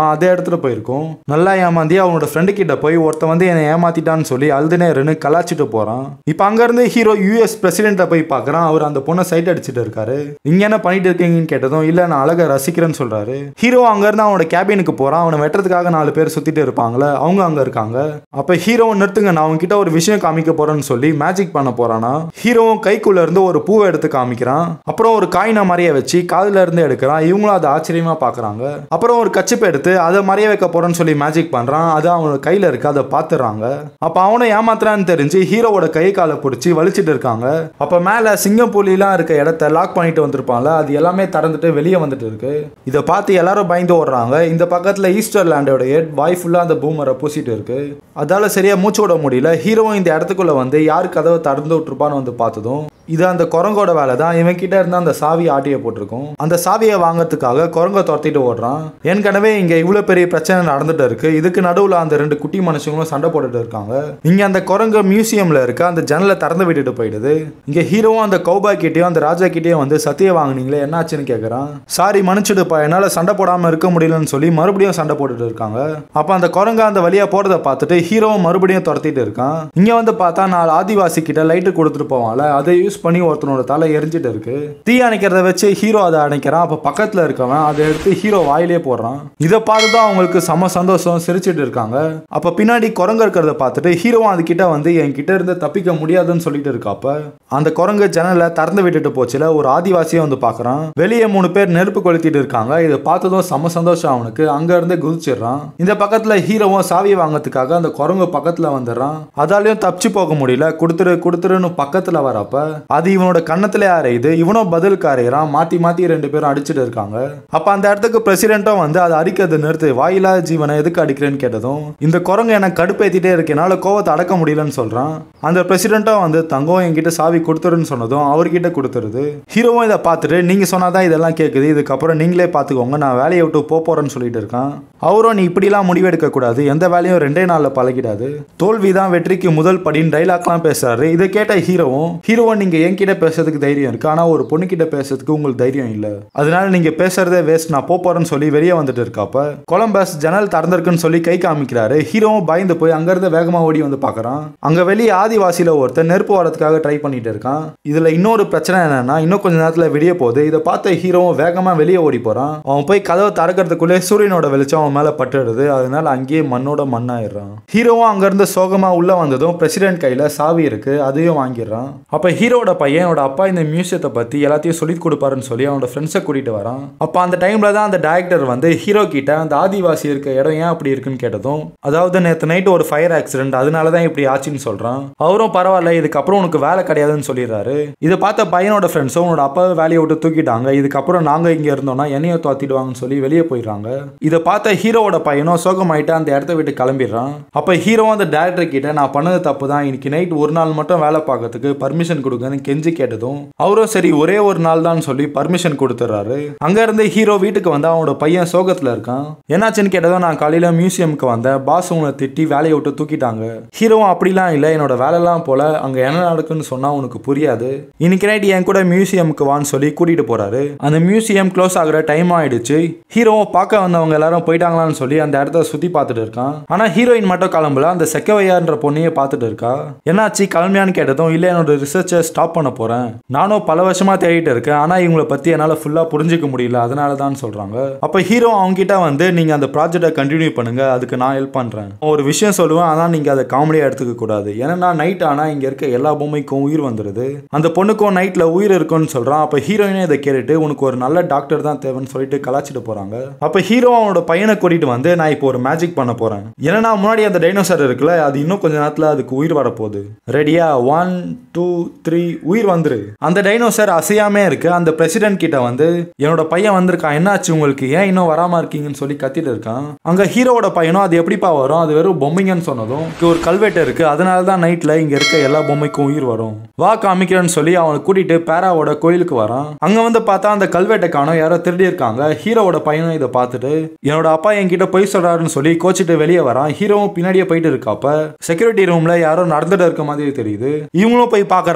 இருப்பான் அதே இடத்துல போயிருக்கும் நல்லா ஏமாந்தி அவனோட ஃப்ரெண்டு கிட்ட போய் ஒருத்த வந்து என்னை ஏமாத்திட்டான்னு சொல்லி அழுதுனேருன்னு கலாச்சிட்டு போறான் இப்போ அங்கிருந்து ஹீரோ யூஎஸ் பிரசிடென்ட்டை போய் பார்க்கறான் அவர் அந்த பொண்ணை சைட் அடிச்சிட்டு இருக்காரு நீங்க என்ன பண்ணிட்டு இருக்கீங்கன்னு கேட்டதும் இல்ல நான் அழகை ரசிக்கிறேன்னு சொல்றாரு ஹீரோ அங்கிருந்து அவனோட கேபினுக்கு போறான் அவனை வெட்டுறதுக்காக நாலு பேர் சுத்திட்டு இருப்பாங்களே அவங்க அங்க இருக்காங்க அப்ப ஹீரோவை நிறுத்துங்க நான் அவங்க கிட்ட ஒரு விஷயம் காமிக்க போறேன்னு சொல்லி மேஜிக் பண்ண போறானா ஹீரோவும் கைக்குள்ள இருந்து ஒரு பூவை எடுத்து காமிக்கிறான் அப்புறம் ஒரு காயினை மறைய வச்சு காதுல இருந்து எடுக்கிறான் இவங்களும் அதை ஆச்சரியமா பாக்குறாங்க அப்புறம் ஒரு கச்சிப்பை எடுத்து அதை மறைய வைக்க போறேன்னு சொல்லி மேஜிக் பண்றான் அது அவனோட கையில இருக்கு அதை பாத்துறாங்க அப்ப அவனை ஏமாத்துறான்னு தெரிஞ்சு ஹீரோவோட கை காலை பிடிச்சி வலிச்சிட்டு இருக்காங்க அப்ப மேல சிங்கப்பூலிலாம் இருக்க இடத்த லாக் பண்ணிட்டு வந்திருப்பான்ல அது எல்லாமே திறந்துட்டு வெளியே வந்துட்டு இருக்கு இதை பார்த்து எல்லாரும் பயந்து ஓடுறாங்க இந்த பக்கத்துல ஈஸ்டர் லேண்டோட ஹெட் வாய் ஃபுல்லா அந்த பூமரை பூசிட்டு இருக்கு அதால சரியா மூச்சு விட முடியல ஹீரோவும் இந்த இடத்துக்குள்ள வந்து யார் கதவை திறந்து விட்டுருப்பான்னு வந்து பார்த்ததும் இது அந்த குரங்கோட வேலை தான் இவன் கிட்ட இருந்து அந்த சாவி ஆட்டிய போட்டிருக்கும் அந்த சாவியை வாங்கறதுக்காக குரங்க துரத்திட்டு ஓடுறான் ஏற்கனவே இங்க இவ்வளவு பெரிய பிரச்சனை நடந்துட்டு இருக்கு இதுக்கு நடுவுல அந்த ரெண்டு குட்டி மனுஷங்களும் சண்டை போட்டுட்டு இருக்காங்க இங்க அந்த குரங்கு மியூசியம்ல இருக்க அந்த ஜன்னலை திறந்து விட்டுட்டு போயிடுது இங்க ஹீரோவும் அந்த கௌபாய் கிட்டயும் அந்த ராஜா கிட்டயும் வந்து சத்திய வாங்குனீங்களே என்னாச்சுன்னு கேக்குறான் சாரி மன்னிச்சிடுப்பா என்னால சண்டை போடாம இருக்க முடியலன்னு சொல்லி மறுபடியும் சண்டை போட்டுட்டு இருக்காங்க அப்ப அந்த குரங்கு அந்த வழியா போறத பார்த்துட்டு ஹீரோவும் மறுபடியும் துரத்திட்டு இருக்கான் இங்க வந்து பார்த்தா நாலு ஆதிவாசி கிட்ட லைட்டு கொடுத்துட்டு போவான்ல அதை யூஸ் பண்ணி ஒருத்தனோட தலை எரிஞ்சிட்டு இருக்கு தீ அணைக்கிறத வச்சு ஹீரோ அதை அணைக்கிறான் அப்ப பக்கத்துல இருக்கவன் அதை எடுத்து ஹீரோ வாயிலே போடுறான் இதை பார்த்து தான் அவங்களுக்கு செம சந்தோஷம் சிரிச்சிட்டு இருக்காங்க அப்ப பின்னாடி குரங்கு இருக்கிறத பார்த்துட்டு ஹீரோவும் அது கிட்ட வந்து என் கிட்ட இருந்து தப்பிக்க முடியாதுன்னு சொல்லிட்டு இருக்காப்ப அந்த குரங்கு ஜன்னலை திறந்து விட்டுட்டு போச்சுல ஒரு ஆதிவாசியை வந்து பார்க்கறான் வெளியே மூணு பேர் நெருப்பு கொளுத்திட்டு இருக்காங்க இதை பார்த்ததும் செம சந்தோஷம் அவனுக்கு அங்க இருந்து குதிச்சிடுறான் இந்த பக்கத்துல ஹீரோவும் சாவி வாங்கறதுக்காக அந்த குரங்கு பக்கத்துல வந்துடுறான் அதாலையும் தப்பிச்சு போக முடியல கொடுத்துரு கொடுத்துருன்னு பக்கத்துல வரப்ப அது இவனோட கண்ணத்துல அறையுது இவனும் பதிலுக்கு அறையிறான் மாத்தி மாத்தி ரெண்டு பேரும் அடிச்சிட்டு இருக்காங்க அப்ப அந்த இடத்துக்கு பிரசிடென்ட்டும் வந்து அதை அடிக்கிறது நிறுத்து வாயிலா ஜீவனை எதுக்கு அடிக்கிறேன்னு கேட்டதும் இந்த குரங்கு எனக்கு கடுப்பேத்திட்டே இருக்கு என்னால கோவத்தை அடக்க முடியலன்னு சொல்றான் அந்த பிரசிடென்ட்டும் வந்து தங்கம் என்கிட்ட சாவி கொடுத்துருன்னு சொன்னதும் அவர்கிட்ட கொடுத்துருது ஹீரோவும் இதை பார்த்துட்டு நீங்க சொன்னாதான் இதெல்லாம் கேட்குது இதுக்கப்புறம் நீங்களே பார்த்துக்கோங்க நான் வேலையை விட்டு போக போறேன்னு சொல்லிட்டு இருக்கான் அவரும் நீ இப்படிலாம் முடிவெடுக்க கூடாது எந்த வேலையும் ரெண்டே நாள்ல பழகிடாது தோல்வி தான் வெற்றிக்கு முதல் படின்னு டைலாக்லாம் பேசுறாரு இதை கேட்ட ஹீரோவும் ஹீரோவும் நீங்க என்கிட்ட பேசுறதுக்கு தைரியம் இருக்கு ஆனா ஒரு பொண்ணு கிட்ட பேசுறதுக்கு உங்களுக்கு தைரியம் இல்ல அதனால நீங்க பேசுறதே வேஸ்ட் நான் போப் போறேன்னு சொல்லி வெளியே வந்துட்டு இருக்காப்ப கொலம்பஸ் ஜன்னல் திறந்திருக்குன்னு சொல்லி கை காமிக்கிறாரு ஹீரோவும் பயந்து போய் அங்கிருந்து வேகமா ஓடி வந்து பார்க்கறான் அங்க வெளியே ஆதிவாசியில ஒருத்தர் நெருப்பு வரதுக்காக ட்ரை பண்ணிட்டு இருக்கான் இதுல இன்னொரு பிரச்சனை என்னன்னா இன்னும் கொஞ்ச நேரத்துல விடிய போகுது இதை பார்த்த ஹீரோவும் வேகமா வெளியே ஓடி போறான் அவன் போய் கதவை திறக்கிறதுக்குள்ளே சூரியனோட வெளிச்சம் அவன் மேல பட்டுடுது அதனால அங்கேயே மண்ணோட மண்ணாயிடுறான் ஹீரோவும் அங்கிருந்து சோகமா உள்ள வந்ததும் பிரசிடென்ட் கையில சாவி இருக்கு அதையும் வாங்கிடுறான் அப்ப ஹீரோட பையன் என்னோட அப்பா இந்த மியூசியத்தை பத்தி எல்லாத்தையும் சொல்லி கொடுப்பாருன்னு சொல்லி அவனோட ஃப்ரெண்ட்ஸை கூட்டிட்டு வரான் அப்ப அந்த டைம்ல தான் அந்த டைரக்டர் வந்து ஹீரோ கிட்ட அந்த ஆதிவாசி இருக்க இடம் ஏன் அப்படி இருக்குன்னு கேட்டதும் அதாவது நேற்று நைட் ஒரு ஃபயர் ஆக்சிடென்ட் அதனால தான் இப்படி ஆச்சுன்னு சொல்றான் அவரும் பரவாயில்ல இதுக்கப்புறம் உனக்கு வேலை கிடையாதுன்னு சொல்லிடுறாரு இதை பார்த்த பையனோட ஃப்ரெண்ட்ஸும் உன்னோட அப்பாவை வேலையை விட்டு தூக்கிட்டாங்க இதுக்கப்புறம் நாங்க இங்க இருந்தோம்னா என்னைய துரத்திடுவாங்கன்னு சொல்லி வெளியே போயிடுறாங்க இதை பார்த்த ஹீரோவோட பையனும் சோகமாயிட்டு அந்த இடத்த விட்டு கிளம்பிடுறான் அப்ப ஹீரோ அந்த டேரக்டர் கிட்ட நான் பண்ணது தப்பு தான் இன்னைக்கு நைட் ஒரு நாள் மட்டும் வேலை பார்க்கறதுக்கு பர்மிஷன் கொடுங்கன்னு கெஞ்சி கேட்டதும் அவரும் சரி ஒரே ஒரு நாள் தான் சொல்லி பர்மிஷன் கொடுத்துறாரு அங்க இருந்து ஹீரோ வீட்டுக்கு வந்து அவனோட பையன் சோகத்துல இருக்கான் என்னாச்சுன்னு கேட்டதும் நான் காலையில மியூசியமுக்கு வந்தேன் பாஸ் உங்களை திட்டி வேலையை விட்டு தூக்கிட்டாங்க ஹீரோவும் அப்படிலாம் இல்லை என்னோட வேலைலாம் போல அங்க என்ன நடக்குன்னு சொன்னா உனக்கு புரியாது இன்னைக்கு நைட் என் கூட மியூசியமுக்கு வான்னு சொல்லி கூட்டிட்டு போறாரு அந்த மியூசியம் க்ளோஸ் ஆகுற டைம் ஆயிடுச்சு ஹீரோவை பார்க்க வந்தவங்க எல்லாரும் போயிட்டாங்களான்னு சொல்லி அந்த இடத்த சுத்தி பார்த்துட்டு இருக்கான் ஆனா ஹீரோயின் மட்டும் கிளம்பல அந்த செக்கவையான்ற பொண்ணையே பார்த்துட்டு இருக்கா என்னாச்சு கிளம்பியான்னு கேட்டதும் இல்லை என்னோட ரிசர்ச்சை ஸ்டாப் பண்ண போறேன் நானும் பல வருஷமா தேடிட்டு இருக்கேன் ஆனா இவங்களை பத்தி என்னால ஃபுல்லா புரிஞ்சுக்க முடியல அதனால தான் சொல்றாங்க அப்ப ஹீரோ அவங்க கிட்ட வந்து நீங்க அந்த ப்ராஜெக்டை கண்டினியூ பண்ணுங்க அதுக்கு நான் ஹெல்ப் பண்றேன் ஒரு விஷயம் சொல்லுவேன் ஆனா நீங்க அதை காமெடியா எடுத்துக்க கூடாது ஏன்னா நைட் ஆனா இங்க இருக்க எல்லா பொம்மைக்கும் உயிர் வந்துருது அந்த பொண்ணுக்கும் நைட்ல உயிர் இருக்குன்னு சொல்றான் அப்ப ஹீரோயினே இதை கேட்டுட்டு உனக்கு ஒரு நல்ல டாக்டர் தான் தேவைன்னு சொல்லிட்டு கலாச்சிட்டு போறாங்க அப்ப ஹீரோ அவனோட பையனை கூட்டிட்டு வந்து நான் இப்போ ஒரு மேஜிக் பண்ண போறேன் ஏன்னா முன்னாடி அந்த டைனோசர் இருக்குல்ல அது இன்னும் கொஞ்ச நேரத்துல அதுக்கு உயிர் வரப்போகுது ரெடியா ஒன் டூ த்ரீ உயிர் வந்துரு அந்த டைனோசர் அசையாமே இருக்கு அந்த பிரசிடென்ட் கிட்ட வந்து என்னோட பையன் வந்திருக்கான் என்னாச்சு உங்களுக்கு ஏன் இன்னும் வராம இருக்கீங்கன்னு சொல்லி கத்திட்டு இருக்கான் அங்க ஹீரோவோட பையனும் அது எப்படிப்பா வரும் அது வெறும் பொம்மைங்கன்னு சொன்னதும் இங்க ஒரு கல்வெட்டு இருக்கு அதனால தான் நைட்ல இங்க இருக்க எல்லா பொம்மைக்கும் உயிர் வரும் வா காமிக்கிறேன்னு சொல்லி அவனை கூட்டிட்டு பேராவோட கோயிலுக்கு வரான் அங்க வந்து பார்த்தா அந்த கல்வெட்டை காணோம் யாரோ திருடி இருக்காங்க ஹீரோவோட பையனும் இதை பார்த்துட்டு என்னோட அப்பா என்கிட்ட பொய் சொல்றாருன்னு சொல்லி கோச்சிட்டு வெளியே வரான் ஹீரோவும் பின்னாடியே போயிட்டு இருக்காப்ப செக்யூரிட்டி ரூம்ல யாரோ நடந்துட்டு இருக்க மாதிரி தெரியுது இவங்களும் போய் பார்க்கறாங்க அந்த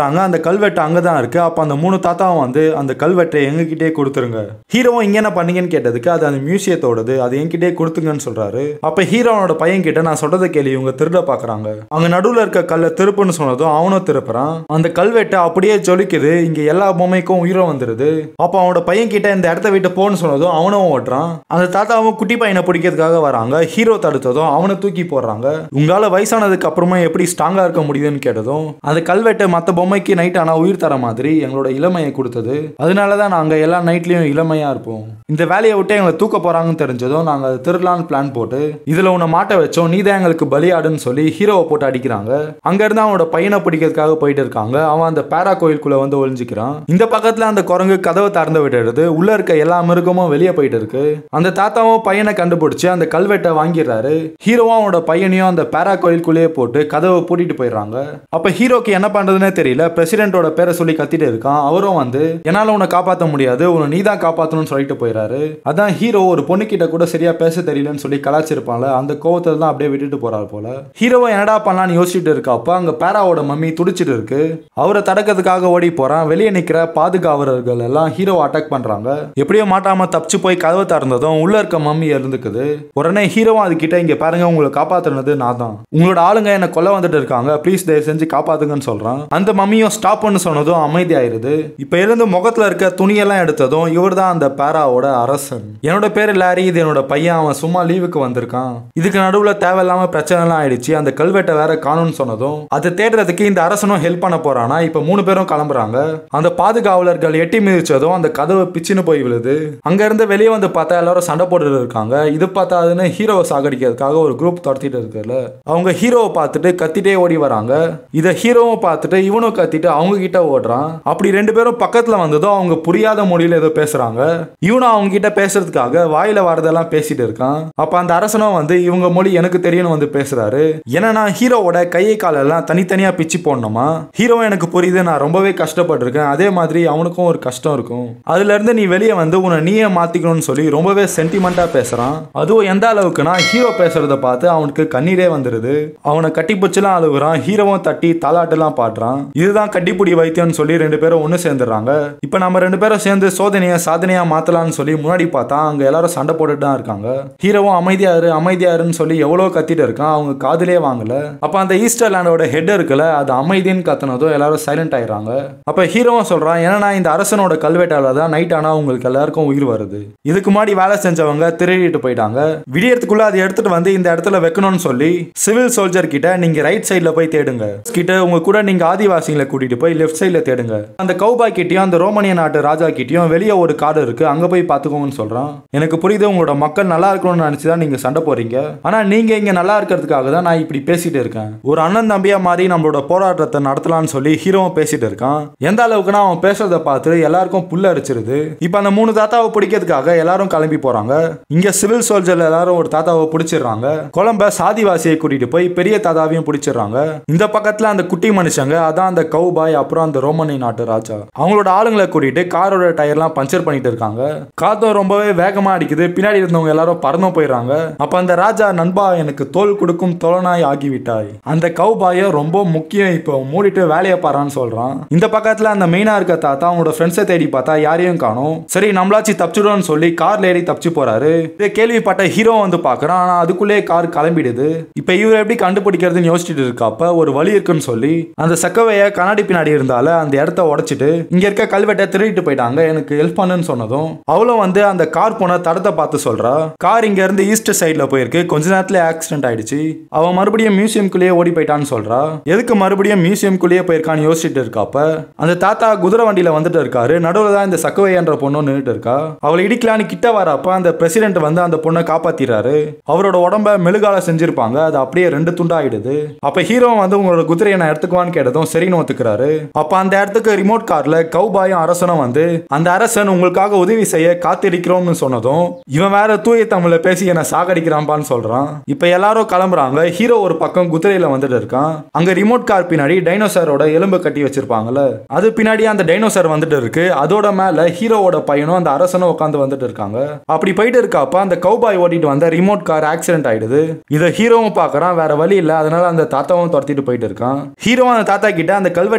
கல்வெட்டு அங்கே தான் இருக்கு அப்போ அந்த மூணு தாத்தாவும் வந்து அந்த கல்வெட்டை எங்ககிட்டே கொடுத்துருங்க ஹீரோவும் இங்கே என்ன பண்ணீங்கன்னு கேட்டதுக்கு அது அந்த மியூசியத்தோடது அது என்கிட்டே கொடுத்துங்கன்னு சொல்றாரு அப்போ ஹீரோனோட பையன் கிட்ட நான் சொல்றதை கேள்வி இவங்க திருட பார்க்கறாங்க அங்கே நடுவில் இருக்க கல்லை திருப்புன்னு சொன்னதும் அவனும் திருப்புறான் அந்த கல்வெட்டு அப்படியே ஜொலிக்குது இங்கே எல்லா பொம்மைக்கும் உயிரும் வந்துருது அப்போ அவனோட பையன் கிட்ட இந்த இடத்த விட்டு போன்னு சொன்னதும் அவனும் ஓட்டுறான் அந்த தாத்தாவும் குட்டி பையனை பிடிக்கிறதுக்காக வராங்க ஹீரோ தடுத்ததும் அவனை தூக்கி போடுறாங்க உங்களால வயசானதுக்கு அப்புறமா எப்படி ஸ்ட்ராங்கா இருக்க முடியுதுன்னு கேட்டதும் அந்த கல்வெட்டு மற்ற பொம்மைக்கு நைட் ஆனா உயிர் தர மாதிரி எங்களோட இளமையை கொடுத்தது அதனால தான் நாங்க எல்லா நைட்லயும் இளமையா இருப்போம் இந்த வேலையை விட்டு எங்களை தூக்க போறாங்கன்னு தெரிஞ்சதும் நாங்க அதை திருடலான்னு பிளான் போட்டு இதுல உன்னை மாட்ட வச்சோம் நீ தான் எங்களுக்கு பலியாடுன்னு சொல்லி ஹீரோவை போட்டு அடிக்கிறாங்க அங்க இருந்து அவனோட பையனை பிடிக்கிறதுக்காக போயிட்டு இருக்காங்க அவன் அந்த பேரா கோயிலுக்குள்ள வந்து ஒளிஞ்சிக்கிறான் இந்த பக்கத்துல அந்த குரங்கு கதவை திறந்து விட்டுடுது உள்ள இருக்க எல்லா மிருகமும் வெளியே போயிட்டு இருக்கு அந்த தாத்தாவும் பையனை கண்டுபிடிச்சு அந்த கல்வெட்டை வாங்கிடுறாரு ஹீரோவும் அவனோட பையனையும் அந்த பேரா கோயிலுக்குள்ளேயே போட்டு கதவை பூட்டிட்டு போயிடுறாங்க அப்ப ஹீரோக்கு என்ன பண்றதுன்னே தெரியல பிரசிடென்ட்டோட பேரை சொல்லி கத்திட்டு இருக்கான் அவரும் வந்து என்னால உன்னை காப்பாற்ற முடியாது உன்னை நீ தான் காப்பாற்றணும்னு சொல்லிட்டு போயிடுறாரு அதான் ஹீரோ ஒரு பொண்ணுகிட்ட கூட சரியா பேச தெரியலன்னு சொல்லி கலாச்சிருப்பான்ல அந்த கோவத்துல தான் அப்படியே விட்டுட்டு போறாரு போல ஹீரோவை என்னடா பண்ணலாம்னு யோசிச்சுட்டு இருக்கப்ப அங்க பேராவோட மம்மி துடிச்சிட்டு இருக்கு அவரை தடுக்கிறதுக்காக ஓடி போறான் வெளியே நிக்கிற பாதுகாவலர்கள் எல்லாம் ஹீரோவை அட்டாக் பண்றாங்க எப்படியோ மாட்டாம தப்பிச்சு போய் கதவை திறந்ததும் உள்ள இருக்க மம்மி இருந்துக்குது உடனே ஹீரோவும் அது கிட்ட இங்க பாருங்க உங்களை காப்பாத்துனது நான் தான் உங்களோட ஆளுங்க என்ன கொல்ல வந்துட்டு இருக்காங்க ப்ளீஸ் தயவு செஞ்சு காப்பாத்துங்கன்னு சொல்றான் அந்த மம்மியும் ஸ்டாப் பண்ணு சொன்னதும் அமைதியாயிருது இப்ப இருந்து முகத்துல இருக்க துணியெல்லாம் எடுத்ததும் இவர் தான் அந்த பேராவோட அரசன் என்னோட பேரு லாரி இது என்னோட பையன் அவன் சும்மா லீவுக்கு வந்திருக்கான் இதுக்கு நடுவுல தேவையில்லாம பிரச்சனை எல்லாம் ஆயிடுச்சு அந்த கல்வெட்டை வேற காணும்னு சொன்னதும் அதை தேடுறதுக்கு இந்த அரசனும் ஹெல்ப் பண்ண போறானா இப்ப மூணு பேரும் கிளம்புறாங்க அந்த பாதுகாவலர்கள் எட்டி மிதிச்சதும் அந்த கதவு பிச்சுன்னு போய் விழுது அங்க இருந்து வெளியே வந்து பார்த்தா எல்லாரும் சண்டை போட்டுட்டு இருக்காங்க இது பார்த்தாதுன்னு ஹீரோவை சாகடிக்கிறதுக்காக ஒரு குரூப் துரத்திட்டு இருக்குல்ல அவங்க ஹீரோவை பார்த்துட்டு கத்திட்டே ஓடி வராங்க இதை ஹீரோவும் பார்த்துட்டு இவனும் கத்திட்டு அவங்க கிட்ட ஓடுறான் அப்படி ரெண்டு பேரும் பக்கத்துல வந்ததும் அவங்க புரியாத மொழியில ஏதோ பேசுறாங்க இவனும் அவங்க கிட்ட பேசுறதுக்காக வாயில வரதெல்லாம் பேசிட்டு இருக்கான் அப்ப அந்த அரசனும் வந்து இவங்க மொழி எனக்கு தெரியும்னு வந்து பேசுறாரு என்னன்னா ஹீரோவோட கையை காலெல்லாம் தனித்தனியா பிச்சு போடணுமா ஹீரோ எனக்கு புரியுது நான் ரொம்பவே கஷ்டப்பட்டிருக்கேன் அதே மாதிரி அவனுக்கும் ஒரு கஷ்டம் இருக்கும் அதுல இருந்து நீ வெளியே வந்து உன்னை நீயே மாத்திக்கணும்னு சொல்லி ரொம்பவே சென்டிமெண்டா பேசுறான் அதுவும் எந்த அளவுக்குனா ஹீரோ பேசுறத பார்த்து அவனுக்கு கண்ணீரே வந்துருது அவனை கட்டிப்பிடிச்சுலாம் அழுகுறான் ஹீரோவும் தட்டி தாலாட்டெல்லாம் பாடுறான் இதுதான் கட்டிப்புடி வைத்தியம்னு சொல்லி ரெண்டு பேரும் ஒன்று சேர்ந்துடுறாங்க இப்போ நம்ம ரெண்டு பேரும் சேர்ந்து சோதனையை சாதனையா மாத்தலாம்னு சொல்லி முன்னாடி பார்த்தா அங்க எல்லாரும் சண்டை போட்டுட்டு தான் இருக்காங்க ஹீரோவும் அமைதியாரு அமைதியாருன்னு சொல்லி எவ்வளோ கத்திட்டு இருக்கான் அவங்க காதுலே வாங்கல அப்ப அந்த ஈஸ்டர் லேண்டோட ஹெட் இருக்குல்ல அது அமைதின்னு கத்துனதும் எல்லாரும் சைலண்ட் ஆயிடுறாங்க அப்ப ஹீரோவும் சொல்றான் ஏன்னா இந்த அரசனோட கல்வெட்டால தான் நைட் ஆனா உங்களுக்கு எல்லாருக்கும் உயிர் வருது இதுக்கு முன்னாடி வேலை செஞ்சவங்க திருடிட்டு போயிட்டாங்க விடியறதுக்குள்ள அதை எடுத்துட்டு வந்து இந்த இடத்துல வைக்கணும்னு சொல்லி சிவில் சோல்ஜர் கிட்ட நீங்க ரைட் சைடுல போய் தேடுங்க கிட்ட உங்க கூட நீங்க ஆதிவாசிகளை கூட்டிட்டு போய் லெஃப்ட் சைடுல தேடுங்க அந்த கௌபாய் கிட்டயும் அந்த ரோமானிய நாட்டு ராஜா கிட்டயும் வெளியே ஒரு காடு இருக்கு அங்க போய் பாத்துக்கோங்கன்னு சொல்றான் எனக்கு புரியுது உங்களோட மக்கள் நல்லா இருக்கணும்னு நினைச்சுதான் நீங்க சண்டை போறீங்க ஆனா நீங்க இங்க நல்லா இருக்கிறதுக்காக தான் நான் இப்படி பேசிட்டு இருக்கேன் ஒரு அண்ணன் தம்பியா மாதிரி நம்மளோட போராட்டத்தை நடத்தலாம்னு சொல்லி ஹீரோவும் பேசிட்டு இருக்கான் எந்த அளவுக்குன்னா அவன் பேசுறத பார்த்து எல்லாருக்கும் புல்ல அரிச்சிருது இப்ப அந்த மூணு தாத்தாவை பிடிக்கிறதுக்காக எல்லாரும் கிளம்பி போறாங்க இங்க சிவில் சோல்ஜர்ல எல்லாரும் ஒரு தாத்தாவை பிடிச்சிடுறாங்க குழம்ப சாதிவாசியை கூட்டிட்டு போய் பெரிய தாத்தாவையும் பிடிச்சிடுறாங்க இந்த பக்கத்துல அந்த குட்டி மனுஷங்க அதான் அந்த கௌபாய் அப்புறம் அந்த ரோமனி நாட்டு ராஜா அவங்களோட ஆளுங்களை கூட்டிட்டு காரோட டயர்லாம் பஞ்சர் பண்ணிட்டு இருக்காங்க காத்தும் ரொம்பவே வேகமா அடிக்குது பின்னாடி இருந்தவங்க எல்லாரும் பறந்தும் போயிடுறாங்க அப்ப அந்த ராஜா நண்பா எனக்கு தோல் கொடுக்கும் தோழனாய் ஆகிவிட்டாய் அந்த கௌபாய ரொம்ப முக்கியம் இப்போ மூடிட்டு வேலையை பாறான்னு சொல்றான் இந்த பக்கத்துல அந்த மெயினா இருக்க தாத்தா அவங்களோட ஃப்ரெண்ட்ஸை தேடி பார்த்தா யாரையும் காணும் சரி நம்மளாச்சு தப்பிச்சிடும்னு சொல்லி கார்ல ஏறி தப்பிச்சு போறாரு இதை கேள்விப்பட்ட ஹீரோ வந்து பாக்குறான் ஆனா அதுக்குள்ளே கார் கிளம்பிடுது இப்ப இவர் எப்படி கண்டுபிடிக்கிறதுன்னு யோசிச்சுட்டு இருக்கப்ப ஒரு வழி இருக்குன்னு சொல்லி அந்த சக்கவைய கண்ணாடி பின்னாடி இருந்தால அந்த இடத்த உடைச்சிட்டு இங்க இருக்க கல்வெட்டை திருடிட்டு போயிட்டாங்க எனக்கு ஹெல்ப் பண்ணுன்னு சொன்னதும் அவளும் வந்து அந்த கார் போன தடத்தை பார்த்து சொல்றா கார் இங்க இருந்து ஈஸ்ட் சைட்ல போயிருக்கு கொஞ்ச நேரத்துல ஆக்சிடென்ட் ஆயிடுச்சு அவன் மறுபடியும் மியூசியம்குள்ளேயே ஓடி போயிட்டான்னு சொல்றா எதுக்கு மறுபடியும் மியூசியம்குள்ளேயே போயிருக்கான்னு யோசிச்சுட்டு இருக்காப்ப அந்த தாத்தா குதிரை வண்டியில வந்துட்டு இருக்காரு நடுவில் தான் இந்த சக்கவை என்ற பொண்ணு நின்றுட்டு இருக்கா அவளை இடிக்கலான்னு கிட்ட வரப்ப அந்த பிரசிடென்ட் வந்து அந்த பொண்ணை காப்பாத்திறாரு அவரோட உடம்ப மெழுகால செஞ்சிருப்பாங்க அது அப்படியே ரெண்டு துண்டா ஆயிடுது அப்ப ஹீரோ வந்து உங்களோட குதிரையை நான் எடுத்துக்குவான்னு கேட்டதும் சரின்னு ஒத்துக்கிறாரு அப்ப அந்த இடத்துக்கு ரிமோட் கார்ல கௌபாயும் அரசனும் வந்து அந்த அரசன் உங்களுக்காக உதவி செய்ய காத்திருக்கிறோம்னு சொன்னதும் இவன் வேற தூய தமிழ்ல பேசி என்ன சாகடிக்கிறான்பான்னு சொல்றான் இப்ப எல்லாரும் கிளம்புறாங்க ஹீரோ ஒரு பக்கம் குதிரையில வந்துட்டு இருக்கான் அங்க ரிமோட் கார் பின்னாடி டைனோசரோட எலும்பு கட்டி வச்சிருப்பாங்கல்ல அது பின்னாடி அந்த டைனோசர் வந்துட்டு இருக்கு அதோட மேல ஹீரோவோட பையனும் அந்த அரசனும் உட்காந்து வந்துட்டு இருக்காங்க அப்படி போயிட்டு இருக்கப்ப அந்த கௌபாய் ஓட்டிட்டு வந்த ரிமோட் கார் ஆக்சிடென்ட் ஆயிடுது இதை ஹீரோவும் பாக்குறான் வேற வழி இல்ல அதனால அந்த தாத்தாவும் துரத்திட்டு போயிட்டு இருக்கான் ஹீரோ அந்த தாத்தா கிட்ட அந்த கல்வெட்டு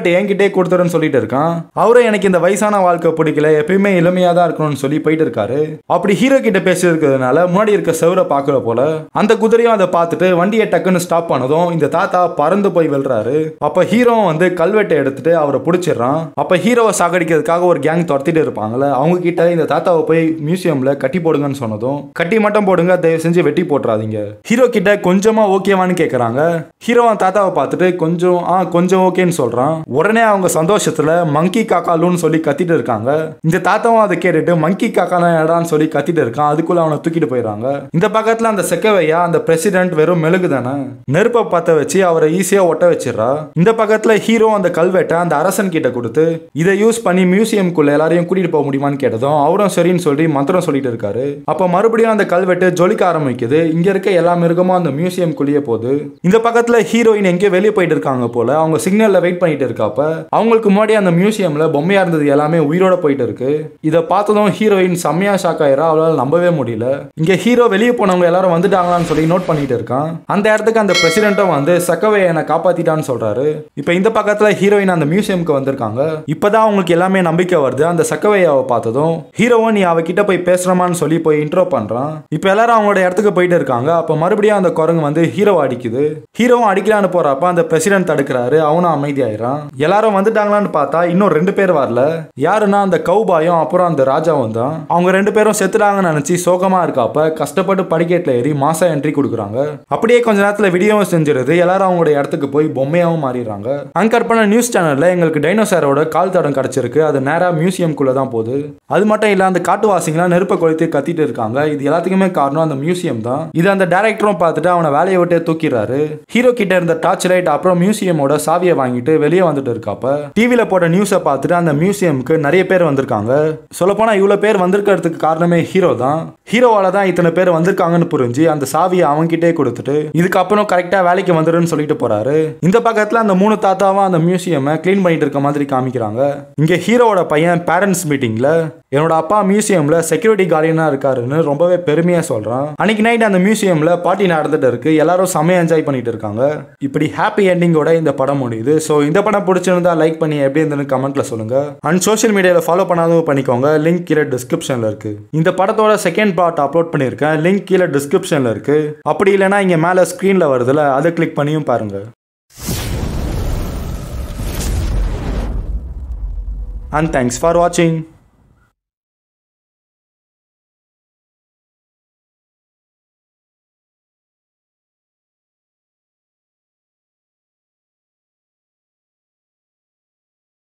கல்வெட்டு என்கிட்டே கொடுத்துருன்னு சொல்லிட்டு இருக்கான் அவரும் எனக்கு இந்த வயசான வாழ்க்கை பிடிக்கல எப்பயுமே இளமையா தான் இருக்கணும்னு சொல்லி போயிட்டு இருக்காரு அப்படி ஹீரோ கிட்ட பேசி இருக்கிறதுனால முன்னாடி இருக்க செவரை பார்க்கற போல அந்த குதிரையும் அதை பார்த்துட்டு வண்டியை டக்குன்னு ஸ்டாப் பண்ணதும் இந்த தாத்தா பறந்து போய் வெல்றாரு அப்ப ஹீரோ வந்து கல்வெட்டை எடுத்துட்டு அவரை பிடிச்சிடுறான் அப்ப ஹீரோவை சாகடிக்கிறதுக்காக ஒரு கேங் துரத்திட்டு இருப்பாங்கல்ல அவங்க கிட்ட இந்த தாத்தாவை போய் மியூசியம்ல கட்டி போடுங்கன்னு சொன்னதும் கட்டி மட்டும் போடுங்க தயவு செஞ்சு வெட்டி போட்டுறாதீங்க ஹீரோ கிட்ட கொஞ்சமா ஓகேவான்னு கேக்குறாங்க ஹீரோ அந்த தாத்தாவை பார்த்துட்டு கொஞ்சம் ஆ கொஞ்சம் ஓகேன்னு சொல்றான் உடனே அவங்க சந்தோஷத்துல மங்கி காக்காலுன்னு சொல்லி கத்திட்டு இருக்காங்க இந்த தாத்தாவும் அதை கேட்டுட்டு மங்கி காக்கான இடான்னு சொல்லி கத்திட்டு இருக்கான் அதுக்குள்ள அவனை தூக்கிட்டு போயிடுறாங்க இந்த பக்கத்துல அந்த செக்கவையா அந்த பிரசிடென்ட் வெறும் மெழுகு தானே நெருப்பை பத்த வச்சு அவரை ஈஸியா ஒட்ட வச்சிடறா இந்த பக்கத்துல ஹீரோ அந்த கல்வெட்டை அந்த அரசன் கிட்ட கொடுத்து இதை யூஸ் பண்ணி மியூசியம்குள்ள எல்லாரையும் கூட்டிட்டு போக முடியுமான்னு கேட்டதும் அவரும் சரின்னு சொல்லி மந்திரம் சொல்லிட்டு இருக்காரு அப்ப மறுபடியும் அந்த கல்வெட்டு ஜொலிக்க ஆரம்பிக்குது இங்க இருக்க எல்லா மிருகமும் அந்த மியூசியம்குள்ளேயே போகுது இந்த பக்கத்துல ஹீரோயின் எங்கேயோ வெளியே போயிட்டு இருக்காங்க போல அவங்க சிக்னல்ல வெயிட் பண்ணிட்டு இருக்காப்ப அவங்களுக்கு முன்னாடி அந்த மியூசியம்ல பொம்மையா இருந்தது எல்லாமே உயிரோட போயிட்டு இருக்கு இதை பார்த்ததும் ஹீரோயின் செம்மையா ஷாக் ஆயிரா அவளால் நம்பவே முடியல இங்க ஹீரோ வெளியே போனவங்க எல்லாரும் வந்துட்டாங்களான்னு சொல்லி நோட் பண்ணிட்டு இருக்கான் அந்த இடத்துக்கு அந்த பிரசிடென்ட்டும் வந்து சக்கவை என்னை காப்பாத்திட்டான்னு சொல்றாரு இப்போ இந்த பக்கத்துல ஹீரோயின் அந்த மியூசியம்க்கு வந்திருக்காங்க இப்பதான் அவங்களுக்கு எல்லாமே நம்பிக்கை வருது அந்த சக்கவையாவை பார்த்ததும் ஹீரோவும் நீ அவகிட்ட போய் பேசுறமான்னு சொல்லி போய் இன்ட்ரோ பண்றான் இப்போ எல்லாரும் அவங்களோட இடத்துக்கு போயிட்டு இருக்காங்க அப்போ மறுபடியும் அந்த குரங்கு வந்து ஹீரோ அடிக்குது ஹீரோவும் அடிக்கலான்னு போறப்ப அந்த பிரசிடென்ட் தடுக்கிறாரு அவனும் அமைதியாயிரான் எல்லாரும் வந்துட்டாங்களான்னு பார்த்தா இன்னும் ரெண்டு பேர் வரல யாருன்னா அந்த கௌபாயும் அப்புறம் அந்த ராஜாவும் தான் அவங்க ரெண்டு பேரும் செத்துட்டாங்கன்னு நினைச்சு சோகமா இருக்காப்ப கஷ்டப்பட்டு படிக்கேட்ல ஏறி மாசா என்ட்ரி கொடுக்குறாங்க அப்படியே கொஞ்ச நேரத்துல வீடியோவும் செஞ்சிருது எல்லாரும் அவங்களோட இடத்துக்கு போய் பொம்மையாவும் மாறிடுறாங்க அங்கர் பண்ண நியூஸ் சேனல்ல எங்களுக்கு டைனோசாரோட கால் தடம் கிடைச்சிருக்கு அது நேரா மியூசியம்குள்ள தான் போகுது அது மட்டும் இல்ல அந்த காட்டுவாசிங்களாம் நெருப்பை கொளுத்தி கத்திட்டு இருக்காங்க இது எல்லாத்துக்குமே காரணம் அந்த மியூசியம் தான் இது அந்த டேரக்டரும் பார்த்துட்டு அவனை வேலையை விட்டே தூக்கிடுறாரு ஹீரோ கிட்ட இருந்த டார்ச் லைட் அப்புறம் மியூசியமோட சாவியை வாங்கிட்டு வெளியே வந்துட்டு இருக்காப்ப டிவியில போட்ட நியூஸை பார்த்துட்டு அந்த மியூசியம்க்கு நிறைய பேர் வந்திருக்காங்க சொல்லப்போனா இவ்வளவு பேர் வந்திருக்கிறதுக்கு காரணமே ஹீரோ தான் ஹீரோவால தான் இத்தனை பேர் வந்திருக்காங்கன்னு புரிஞ்சு அந்த சாவியை அவன்கிட்டே கொடுத்துட்டு இதுக்கப்புறம் கரெக்டா வேலைக்கு வந்துருன்னு சொல்லிட்டு போறாரு இந்த பக்கத்துல அந்த மூணு தாத்தாவும் அந்த மியூசியம் க்ளீன் பண்ணிட்டு இருக்க மாதிரி காமிக்கிறாங்க இங்க ஹீரோவோட பையன் பேரண்ட்ஸ் மீட்டிங்ல என்னோட அப்பா மியூசியம்ல செக்யூரிட்டி கார்டியனா இருக்காருன்னு ரொம்பவே பெருமையா சொல்றான் அன்னைக்கு நைட் அந்த மியூசியம்ல பார்ட்டி நடந்துட்டு இருக்கு எல்லாரும் செமையா என்ஜாய் பண்ணிட்டு இருக்காங்க இப்படி ஹாப்பி எண்டிங்கோட இந்த படம் முடியுது ஸோ இந்த படம் பிடிச்சிருந்தா லைக் பண்ணி எப்படி இருந்ததுன்னு கமெண்ட்ல சொல்லுங்க அண்ட் சோஷியல் மீடியாவில் ஃபாலோ பண்ணாதவங்க பண்ணிக்கோங்க லிங்க் கீழே டிஸ்கிரிப்ஷன்ல இருக்கு இந்த படத்தோட செகண்ட் பார்ட் அப்லோட் பண்ணியிருக்கேன் லிங்க் கீழே டிஸ்கிரிப்ஷன்ல இருக்கு அப்படி இல்லைன்னா இங்க மேலே ஸ்க்ரீன்ல வருதுல அதை கிளிக் பண்ணியும் பாருங்க அண்ட் தேங்க்ஸ் ஃபார் வாட்சிங்